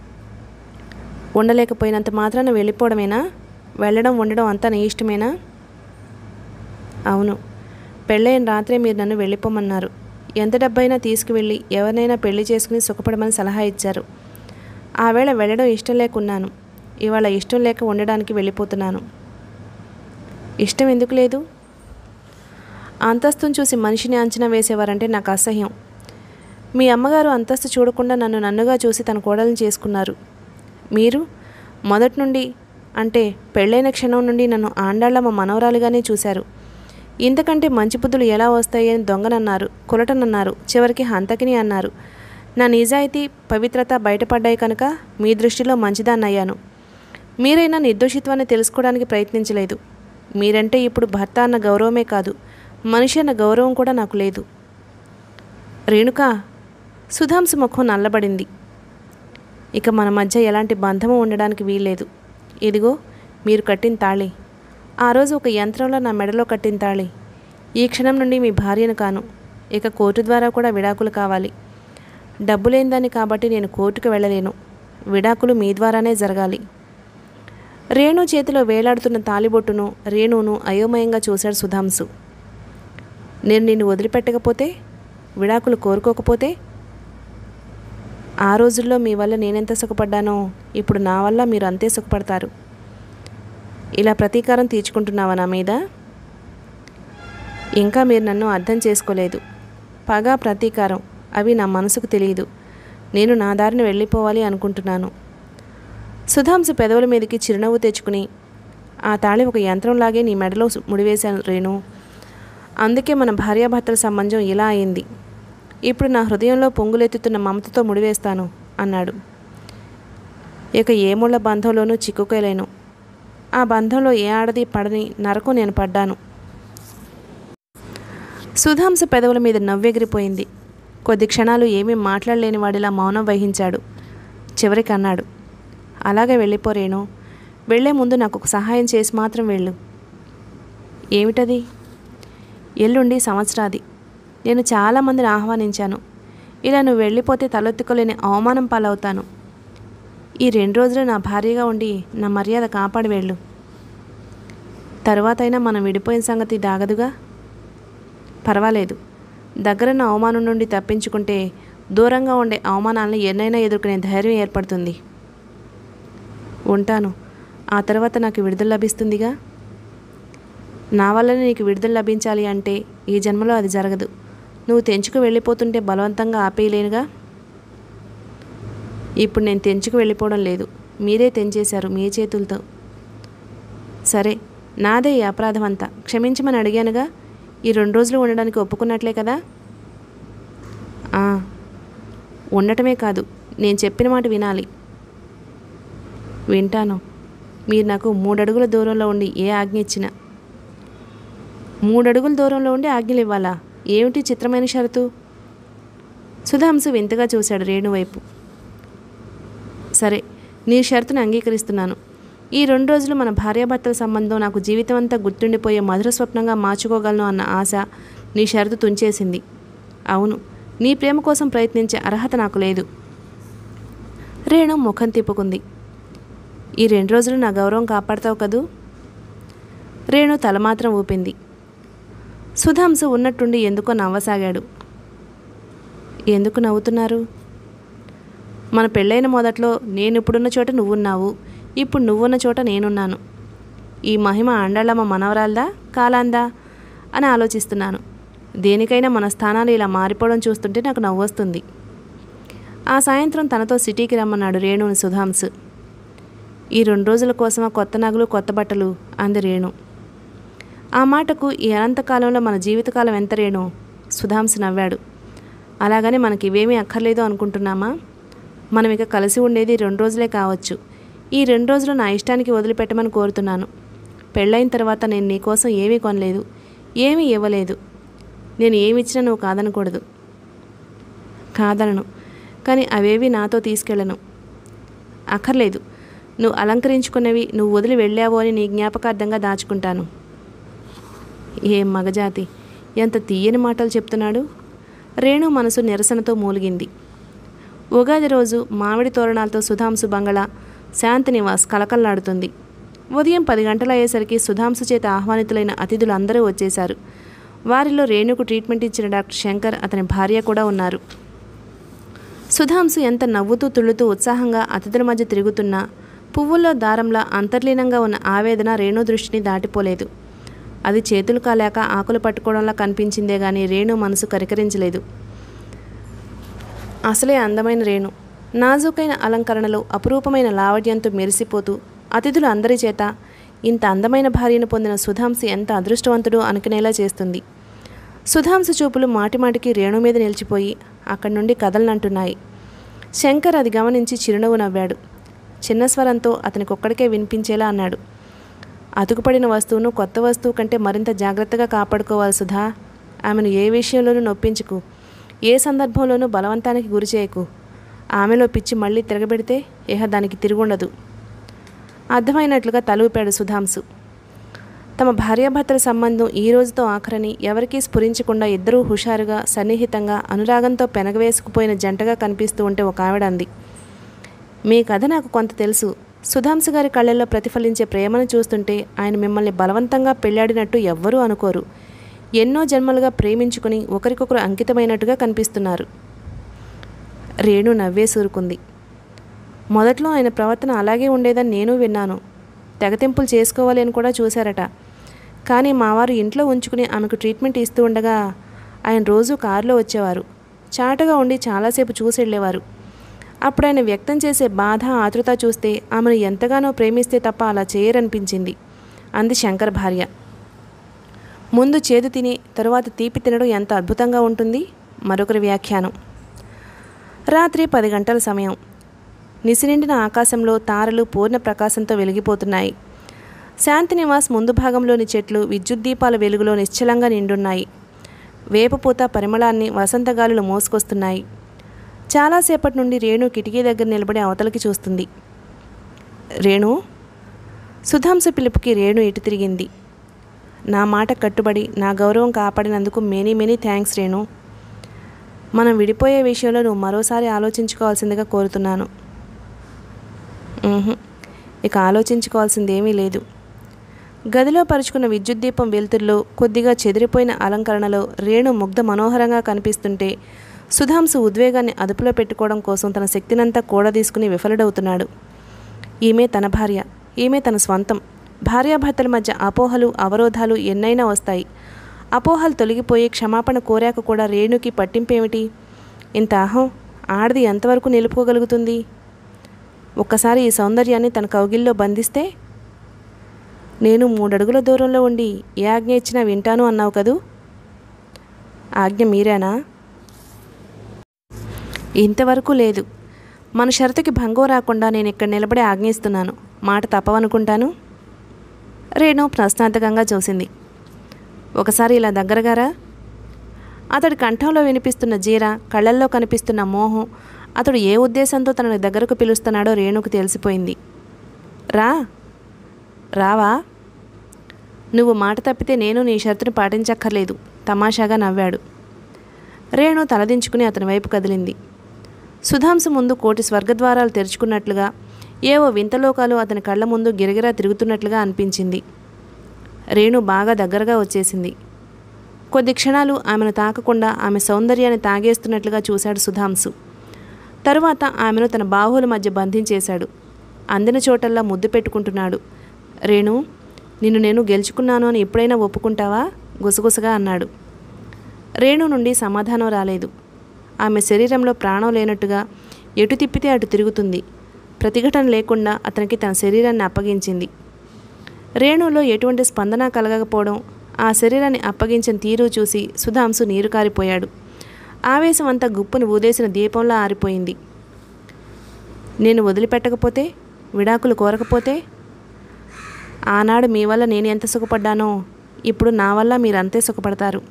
ఉండలేకపోయినంత మాత్రాన వెళ్ళిపోవడమేనా వెళ్ళడం ఉండడం అంతా నీ ఇష్టమేనా అవును పెళ్ళైన రాత్రే మీరు నన్ను వెళ్ళిపోమన్నారు ఎంత డబ్బైనా తీసుకువెళ్ళి ఎవరినైనా పెళ్లి చేసుకుని సుఖపడమని సలహా ఇచ్చారు ఆ వేళ వెళ్ళడం ఇష్టం లేకున్నాను ఇవాళ ఇష్టం లేక ఉండడానికి వెళ్ళిపోతున్నాను ఇష్టం ఎందుకు లేదు అంతస్తును చూసి మనిషిని అంచనా వేసేవారంటే నాకు అసహ్యం మీ అమ్మగారు అంతస్తు చూడకుండా నన్ను నన్నుగా చూసి తన కోడలను చేసుకున్నారు మీరు మొదటి నుండి అంటే పెళ్ళైన క్షణం నుండి నన్ను ఆండాళ్ళ మా మనవరాలుగానే చూశారు ఇంతకంటే మంచి బుద్ధులు ఎలా వస్తాయి అని దొంగనన్నారు కులటనన్నారు చివరికి హంతకిని అన్నారు నా నిజాయితీ పవిత్రత బయటపడ్డాయి కనుక మీ దృష్టిలో మంచిదాన్నయ్యాను మీరైనా నిర్దోషిత్వాన్ని తెలుసుకోవడానికి ప్రయత్నించలేదు మీరంటే ఇప్పుడు భర్త అన్న గౌరవమే కాదు మనిషి అన్న గౌరవం కూడా నాకు లేదు రేణుక సుధాంశు ముఖం నల్లబడింది ఇక మన మధ్య ఎలాంటి బంధము ఉండడానికి వీల్లేదు ఇదిగో మీరు కట్టిన తాళి ఆ రోజు ఒక యంత్రంలో నా మెడలో కట్టిన తాళి ఈ క్షణం నుండి మీ భార్యను కాను ఇక కోర్టు ద్వారా కూడా విడాకులు కావాలి డబ్బు లేనిదాన్ని కాబట్టి నేను కోర్టుకు వెళ్ళలేను విడాకులు మీ ద్వారానే జరగాలి రేణు చేతిలో వేలాడుతున్న తాలిబొట్టును రేణును అయోమయంగా చూశాడు సుధాంశు నేను నిన్ను వదిలిపెట్టకపోతే విడాకులు కోరుకోకపోతే ఆ రోజుల్లో మీ వల్ల నేనెంత సుఖపడ్డానో ఇప్పుడు నా వల్ల మీరు అంతే సుఖపడతారు ఇలా ప్రతీకారం తీర్చుకుంటున్నావా నా మీద ఇంకా మీరు నన్ను అర్థం చేసుకోలేదు పగ ప్రతీకారం అవి నా మనసుకు తెలియదు నేను నా దారిని వెళ్ళిపోవాలి అనుకుంటున్నాను సుధాంశు పెదవుల మీదకి చిరునవ్వు తెచ్చుకుని ఆ తాళి ఒక యంత్రంలాగే నీ మెడలో సు- ముడివేశాను రేణు అందుకే మన భార్యాభర్తల సంబంధం ఇలా అయింది ఇప్పుడు నా హృదయంలో పొంగులెత్తుతున్న మమతతో ముడివేస్తాను అన్నాడు ఇక ఏ ముళ్ళ బంధంలోనూ చిక్కుకోలేను ఆ బంధంలో ఏ ఆడది పడని నరకు నేను పడ్డాను సుధాంశ పెదవుల మీద నవ్వెగిరిపోయింది కొద్ది క్షణాలు ఏమీ మాట్లాడలేని వాడిలా మౌనం వహించాడు చివరికి అన్నాడు అలాగే వెళ్ళిపోరేను వెళ్ళే ముందు నాకు ఒక సహాయం చేసి మాత్రం వెళ్ళు ఏమిటది ఎల్లుండి సంవత్సరాది నేను చాలామందిని ఆహ్వానించాను ఇలా నువ్వు వెళ్ళిపోతే తలెత్తుకోలేని అవమానం పాలవుతాను ఈ రెండు రోజులు నా భార్యగా ఉండి నా మర్యాద కాపాడి వెళ్ళు తరువాతైనా మనం విడిపోయిన సంగతి దాగదుగా పర్వాలేదు దగ్గరన్న అవమానం నుండి తప్పించుకుంటే దూరంగా ఉండే అవమానాలను ఎన్నైనా ఎదుర్కొనే ధైర్యం ఏర్పడుతుంది ఉంటాను ఆ తర్వాత నాకు విడుదల లభిస్తుందిగా నా వల్లనే నీకు విడుదల లభించాలి అంటే ఈ జన్మలో అది జరగదు నువ్వు తెంచుకు వెళ్ళిపోతుంటే బలవంతంగా ఆపేయలేనుగా ఇప్పుడు నేను తెంచుకు వెళ్ళిపోవడం లేదు మీరే తెంచేశారు మీ చేతులతో సరే నాదే ఈ అపరాధం అంతా క్షమించమని అడిగానుగా ఈ రెండు రోజులు ఉండడానికి ఒప్పుకున్నట్లే కదా ఆ, ఉండటమే కాదు నేను చెప్పిన మాట వినాలి వింటాను మీరు నాకు మూడడుగుల దూరంలో ఉండి ఏ ఆజ్ఞ ఇచ్చినా మూడడుగుల దూరంలో ఉండి ఆజ్ఞలు ఇవ్వాలా ఏమిటి చిత్రమైన షరతు సుధాంశు వింతగా చూశాడు రేణు వైపు సరే నీ షరతును అంగీకరిస్తున్నాను ఈ రెండు రోజులు మన భార్యాభర్తల సంబంధం నాకు జీవితం అంతా గుర్తుండిపోయే మధుర స్వప్నంగా మార్చుకోగలను అన్న ఆశ నీ షరతు తుంచేసింది అవును నీ ప్రేమ కోసం ప్రయత్నించే అర్హత నాకు లేదు రేణు ముఖం తిప్పుకుంది ఈ రెండు రోజులు నా గౌరవం కాపాడతావు కదూ రేణు తల మాత్రం ఊపింది సుధాంశు ఉన్నట్టుండి ఎందుకో నవ్వసాగాడు ఎందుకు నవ్వుతున్నారు మన పెళ్ళైన మొదట్లో నేను ఇప్పుడున్న చోట నువ్వున్నావు ఇప్పుడు నువ్వున్న చోట నేనున్నాను ఈ మహిమ అండళ్ళమ్మ మనవరాల్దా కాలాందా అని ఆలోచిస్తున్నాను దేనికైనా మన స్థానాలు ఇలా మారిపోవడం చూస్తుంటే నాకు నవ్వొస్తుంది ఆ సాయంత్రం తనతో సిటీకి రమ్మన్నాడు రేణుని సుధాంశు ఈ రెండు రోజుల కోసమా కొత్త నగలు కొత్త బట్టలు అంది రేణు ఆ మాటకు ఈ అనంతకాలంలో మన జీవితకాలం ఎంత రేణు సుధాంశు నవ్వాడు అలాగని మనకి ఇవేమీ అక్కర్లేదు అనుకుంటున్నామా మనం ఇక కలిసి ఉండేది రెండు రోజులే కావచ్చు ఈ రెండు రోజులు నా ఇష్టానికి వదిలిపెట్టమని కోరుతున్నాను పెళ్ళైన తర్వాత నేను నీకోసం ఏమీ కొనలేదు ఏమీ ఇవ్వలేదు నేను ఏమి ఇచ్చినా నువ్వు కాదనకూడదు కాదనను కానీ అవేవి నాతో తీసుకెళ్ళను అక్కర్లేదు నువ్వు అలంకరించుకున్నవి నువ్వు వదిలి వెళ్ళావో అని నీ జ్ఞాపకార్థంగా దాచుకుంటాను ఏం మగజాతి ఎంత తీయని మాటలు చెప్తున్నాడు రేణు మనసు నిరసనతో మూలిగింది ఉగాది రోజు మామిడి తోరణాలతో సుధాంశు బంగళ శాంతి నివాస్ కలకల్లాడుతుంది ఉదయం పది గంటల అయ్యేసరికి సుధాంశు చేత ఆహ్వానితులైన అతిథులు అందరూ వచ్చేశారు వారిలో రేణుకు ట్రీట్మెంట్ ఇచ్చిన డాక్టర్ శంకర్ అతని భార్య కూడా ఉన్నారు సుధాంశు ఎంత నవ్వుతూ తుళ్ళుతూ ఉత్సాహంగా అతిథుల మధ్య తిరుగుతున్నా పువ్వుల్లో దారంలా అంతర్లీనంగా ఉన్న ఆవేదన రేణు దృష్టిని దాటిపోలేదు అది చేతులు కాలేక ఆకులు పట్టుకోవడంలా కనిపించిందే గాని రేణు మనసు కరికరించలేదు అసలే అందమైన రేణు నాజూకైన అలంకరణలో అపురూపమైన లావడ్యంతో మెరిసిపోతూ అతిథులు అందరి చేత ఇంత అందమైన భార్యను పొందిన సుధాంశి ఎంత అదృష్టవంతుడు అనుకునేలా చేస్తుంది సుధాంశు చూపులు మాటిమాటికి రేణు మీద నిలిచిపోయి అక్కడి నుండి కదలనంటున్నాయి శంకర్ అది గమనించి చిరునవ్వు నవ్వాడు చిన్న స్వరంతో అతనికొక్కడికే వినిపించేలా అన్నాడు అతుకుపడిన వస్తువును కొత్త వస్తువు కంటే మరింత జాగ్రత్తగా కాపాడుకోవాలి సుధా ఆమెను ఏ విషయంలోనూ నొప్పించుకు ఏ సందర్భంలోనూ బలవంతానికి గురి చేయకు ఆమెలో పిచ్చి మళ్ళీ తిరగబెడితే ఇహ దానికి తిరుగుండదు అర్థమైనట్లుగా తలూపాడు సుధాంశు తమ భార్యాభర్తల సంబంధం ఈ రోజుతో ఆఖరని ఎవరికీ స్ఫురించకుండా ఇద్దరూ హుషారుగా సన్నిహితంగా అనురాగంతో పెనగవేసుకుపోయిన జంటగా కనిపిస్తూ ఉంటే ఒక ఆవిడ అంది మీ కథ నాకు కొంత తెలుసు సుధాంశు గారి కళ్ళల్లో ప్రతిఫలించే ప్రేమను చూస్తుంటే ఆయన మిమ్మల్ని బలవంతంగా పెళ్లాడినట్టు ఎవ్వరూ అనుకోరు ఎన్నో జన్మలుగా ప్రేమించుకుని ఒకరికొకరు అంకితమైనట్టుగా కనిపిస్తున్నారు రేణు నవ్వే సూరుకుంది మొదట్లో ఆయన ప్రవర్తన అలాగే ఉండేదని నేను విన్నాను తెగతింపులు చేసుకోవాలి అని కూడా చూశారట కానీ మావారు ఇంట్లో ఉంచుకుని ఆమెకు ట్రీట్మెంట్ ఇస్తూ ఉండగా ఆయన రోజు కారులో వచ్చేవారు చాటగా ఉండి చాలాసేపు చూసి వెళ్ళేవారు అప్పుడు ఆయన వ్యక్తం చేసే బాధ ఆతృత చూస్తే ఆమెను ఎంతగానో ప్రేమిస్తే తప్ప అలా చేయరనిపించింది అంది శంకర్ భార్య ముందు చేదు తిని తరువాత తీపి తినడం ఎంత అద్భుతంగా ఉంటుంది మరొకరి వ్యాఖ్యానం రాత్రి పది గంటల సమయం నిసినిండిన ఆకాశంలో తారలు పూర్ణ ప్రకాశంతో వెలిగిపోతున్నాయి శాంతినివాస్ ముందు భాగంలోని చెట్లు విద్యుత్ దీపాల వెలుగులో నిశ్చలంగా నిండున్నాయి వేపపూత పరిమళాన్ని వసంతగాలులు మోసుకొస్తున్నాయి చాలాసేపటి నుండి రేణు కిటికీ దగ్గర నిలబడి అవతలకి చూస్తుంది రేణు సుధాంశ పిలుపుకి రేణు ఇటు తిరిగింది నా మాట కట్టుబడి నా గౌరవం కాపాడినందుకు మెనీ మెనీ థ్యాంక్స్ రేణు మనం విడిపోయే విషయంలో నువ్వు మరోసారి ఆలోచించుకోవాల్సిందిగా కోరుతున్నాను ఉహుం, ఇక ఆలోచించుకోవాల్సింది ఏమీ లేదు గదిలో పరుచుకున్న విద్యుత్ దీపం వెలుతురులో కొద్దిగా చెదిరిపోయిన అలంకరణలో రేణు ముగ్ధ మనోహరంగా కనిపిస్తుంటే సుధాంశు ఉద్వేగాన్ని అదుపులో పెట్టుకోవడం కోసం తన శక్తినంతా కూడదీసుకుని విఫలుడవుతున్నాడు ఈమె తన భార్య ఈమె తన స్వంతం భార్యాభర్తల మధ్య అపోహలు అవరోధాలు ఎన్నైనా వస్తాయి అపోహలు తొలగిపోయి క్షమాపణ కోరాక కూడా రేణుకి పట్టింపేమిటి ఇంత అహం ఆడది ఎంతవరకు నిలుపుకోగలుగుతుంది ఒక్కసారి ఈ సౌందర్యాన్ని తన కౌగిల్లో బంధిస్తే నేను మూడడుగుల దూరంలో ఉండి ఏ ఆజ్ఞ ఇచ్చినా వింటాను అన్నావు కదూ ఆజ్ఞ మీరేనా ఇంతవరకు లేదు మన షరతుకి భంగం రాకుండా నేను ఇక్కడ నిలబడి ఆజ్ఞయిస్తున్నాను మాట తప్పవనుకుంటాను రేణు ప్రశ్నార్థకంగా చూసింది ఒకసారి ఇలా దగ్గరగారా అతడి కంఠంలో వినిపిస్తున్న జీర కళ్ళల్లో కనిపిస్తున్న మోహం అతడు ఏ ఉద్దేశంతో తనని దగ్గరకు పిలుస్తున్నాడో రేణుకు తెలిసిపోయింది రా రావా నువ్వు మాట తప్పితే నేను నీ షరతుని పాటించక్కర్లేదు తమాషాగా నవ్వాడు రేణు తలదించుకుని అతని వైపు కదిలింది సుధాంశు ముందు కోటి స్వర్గద్వారాలు తెరుచుకున్నట్లుగా ఏవో వింతలోకాలు అతని కళ్ళ ముందు గిరగిరా తిరుగుతున్నట్లుగా అనిపించింది రేణు బాగా దగ్గరగా వచ్చేసింది కొద్ది క్షణాలు ఆమెను తాకకుండా ఆమె సౌందర్యాన్ని తాగేస్తున్నట్లుగా చూశాడు సుధాంశు తరువాత ఆమెను తన బాహువుల మధ్య బంధించేశాడు అందిన చోటల్లా ముద్దు పెట్టుకుంటున్నాడు రేణు నిన్ను నేను గెలుచుకున్నాను అని ఎప్పుడైనా ఒప్పుకుంటావా గుసగుసగా అన్నాడు రేణు నుండి సమాధానం రాలేదు ఆమె శరీరంలో ప్రాణం లేనట్టుగా ఎటు తిప్పితే అటు తిరుగుతుంది ప్రతిఘటన లేకుండా అతనికి తన శరీరాన్ని అప్పగించింది రేణులో ఎటువంటి స్పందన కలగకపోవడం ఆ శరీరాన్ని అప్పగించిన తీరు చూసి సుధాంశు నీరు కారిపోయాడు ఆవేశం అంతా గుప్పును ఊదేసిన దీపంలా ఆరిపోయింది నేను వదిలిపెట్టకపోతే విడాకులు కోరకపోతే ఆనాడు మీ వల్ల నేను ఎంత సుఖపడ్డానో ఇప్పుడు నా వల్ల మీరు అంతే సుఖపడతారు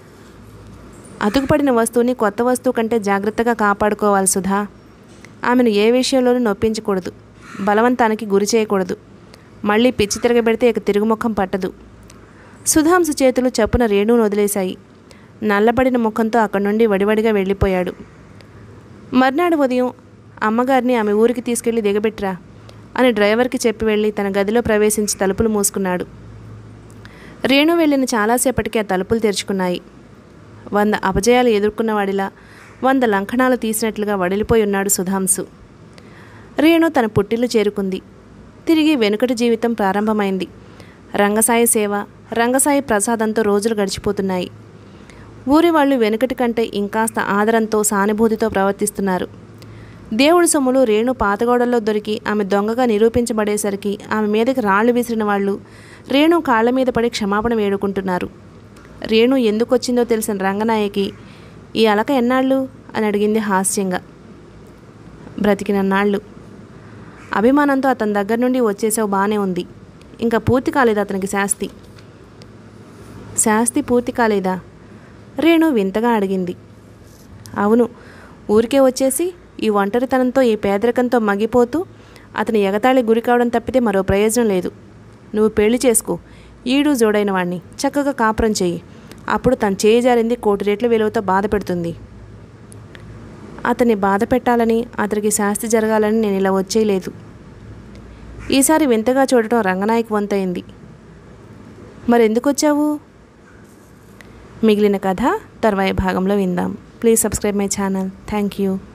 అతుకుపడిన వస్తువుని కొత్త వస్తువు కంటే జాగ్రత్తగా కాపాడుకోవాలి సుధా ఆమెను ఏ విషయంలోనూ నొప్పించకూడదు బలవంతానికి గురి చేయకూడదు మళ్ళీ పిచ్చి తిరగబెడితే ఇక తిరుగుముఖం పట్టదు సుధాంశు చేతులు చప్పున రేణువును వదిలేశాయి నల్లబడిన ముఖంతో అక్కడి నుండి వడివడిగా వెళ్ళిపోయాడు మర్నాడు ఉదయం అమ్మగారిని ఆమె ఊరికి తీసుకెళ్లి దిగబెట్టిరా అని డ్రైవర్కి చెప్పి వెళ్ళి తన గదిలో ప్రవేశించి తలుపులు మూసుకున్నాడు రేణు వెళ్ళిన చాలాసేపటికి ఆ తలుపులు తెరుచుకున్నాయి వంద అపజయాలు ఎదుర్కొన్నవాడిలా వంద లంకణాలు తీసినట్లుగా వడిలిపోయి ఉన్నాడు సుధాంశు రేణు తన పుట్టిల్లు చేరుకుంది తిరిగి వెనుకటి జీవితం ప్రారంభమైంది రంగసాయి సేవ రంగసాయి ప్రసాదంతో రోజులు గడిచిపోతున్నాయి ఊరి వాళ్ళు వెనుకటి కంటే ఇంకాస్త ఆదరంతో సానుభూతితో ప్రవర్తిస్తున్నారు దేవుడి సొమ్ములు రేణు పాతగోడల్లో దొరికి ఆమె దొంగగా నిరూపించబడేసరికి ఆమె మీదకి రాళ్లు విసిరిన వాళ్ళు రేణు కాళ్ళ మీద పడి క్షమాపణ వేడుకుంటున్నారు రేణు ఎందుకు వచ్చిందో తెలిసిన రంగనాయకి ఈ అలక ఎన్నాళ్ళు అని అడిగింది హాస్యంగా బ్రతికినన్నాళ్ళు అభిమానంతో అతని దగ్గర నుండి వచ్చేసావు బాగానే ఉంది ఇంకా పూర్తి కాలేదు అతనికి శాస్తి శాస్తి పూర్తి కాలేదా రేణు వింతగా అడిగింది అవును ఊరికే వచ్చేసి ఈ ఒంటరితనంతో ఈ పేదరికంతో మగ్గిపోతూ అతని ఎగతాళి గురి కావడం తప్పితే మరో ప్రయోజనం లేదు నువ్వు పెళ్లి చేసుకో ఈడు జోడైన వాణ్ణి చక్కగా కాపురం చెయ్యి అప్పుడు తను చేయి జారింది కోటి రెట్ల విలువతో బాధ పెడుతుంది అతన్ని బాధ పెట్టాలని అతనికి శాస్తి జరగాలని నేను ఇలా వచ్చేయలేదు ఈసారి వింతగా చూడటం రంగనాయక్ వంతైంది మరెందుకు వచ్చావు మిగిలిన కథ తర్వాయి భాగంలో విందాం please subscribe my channel thank you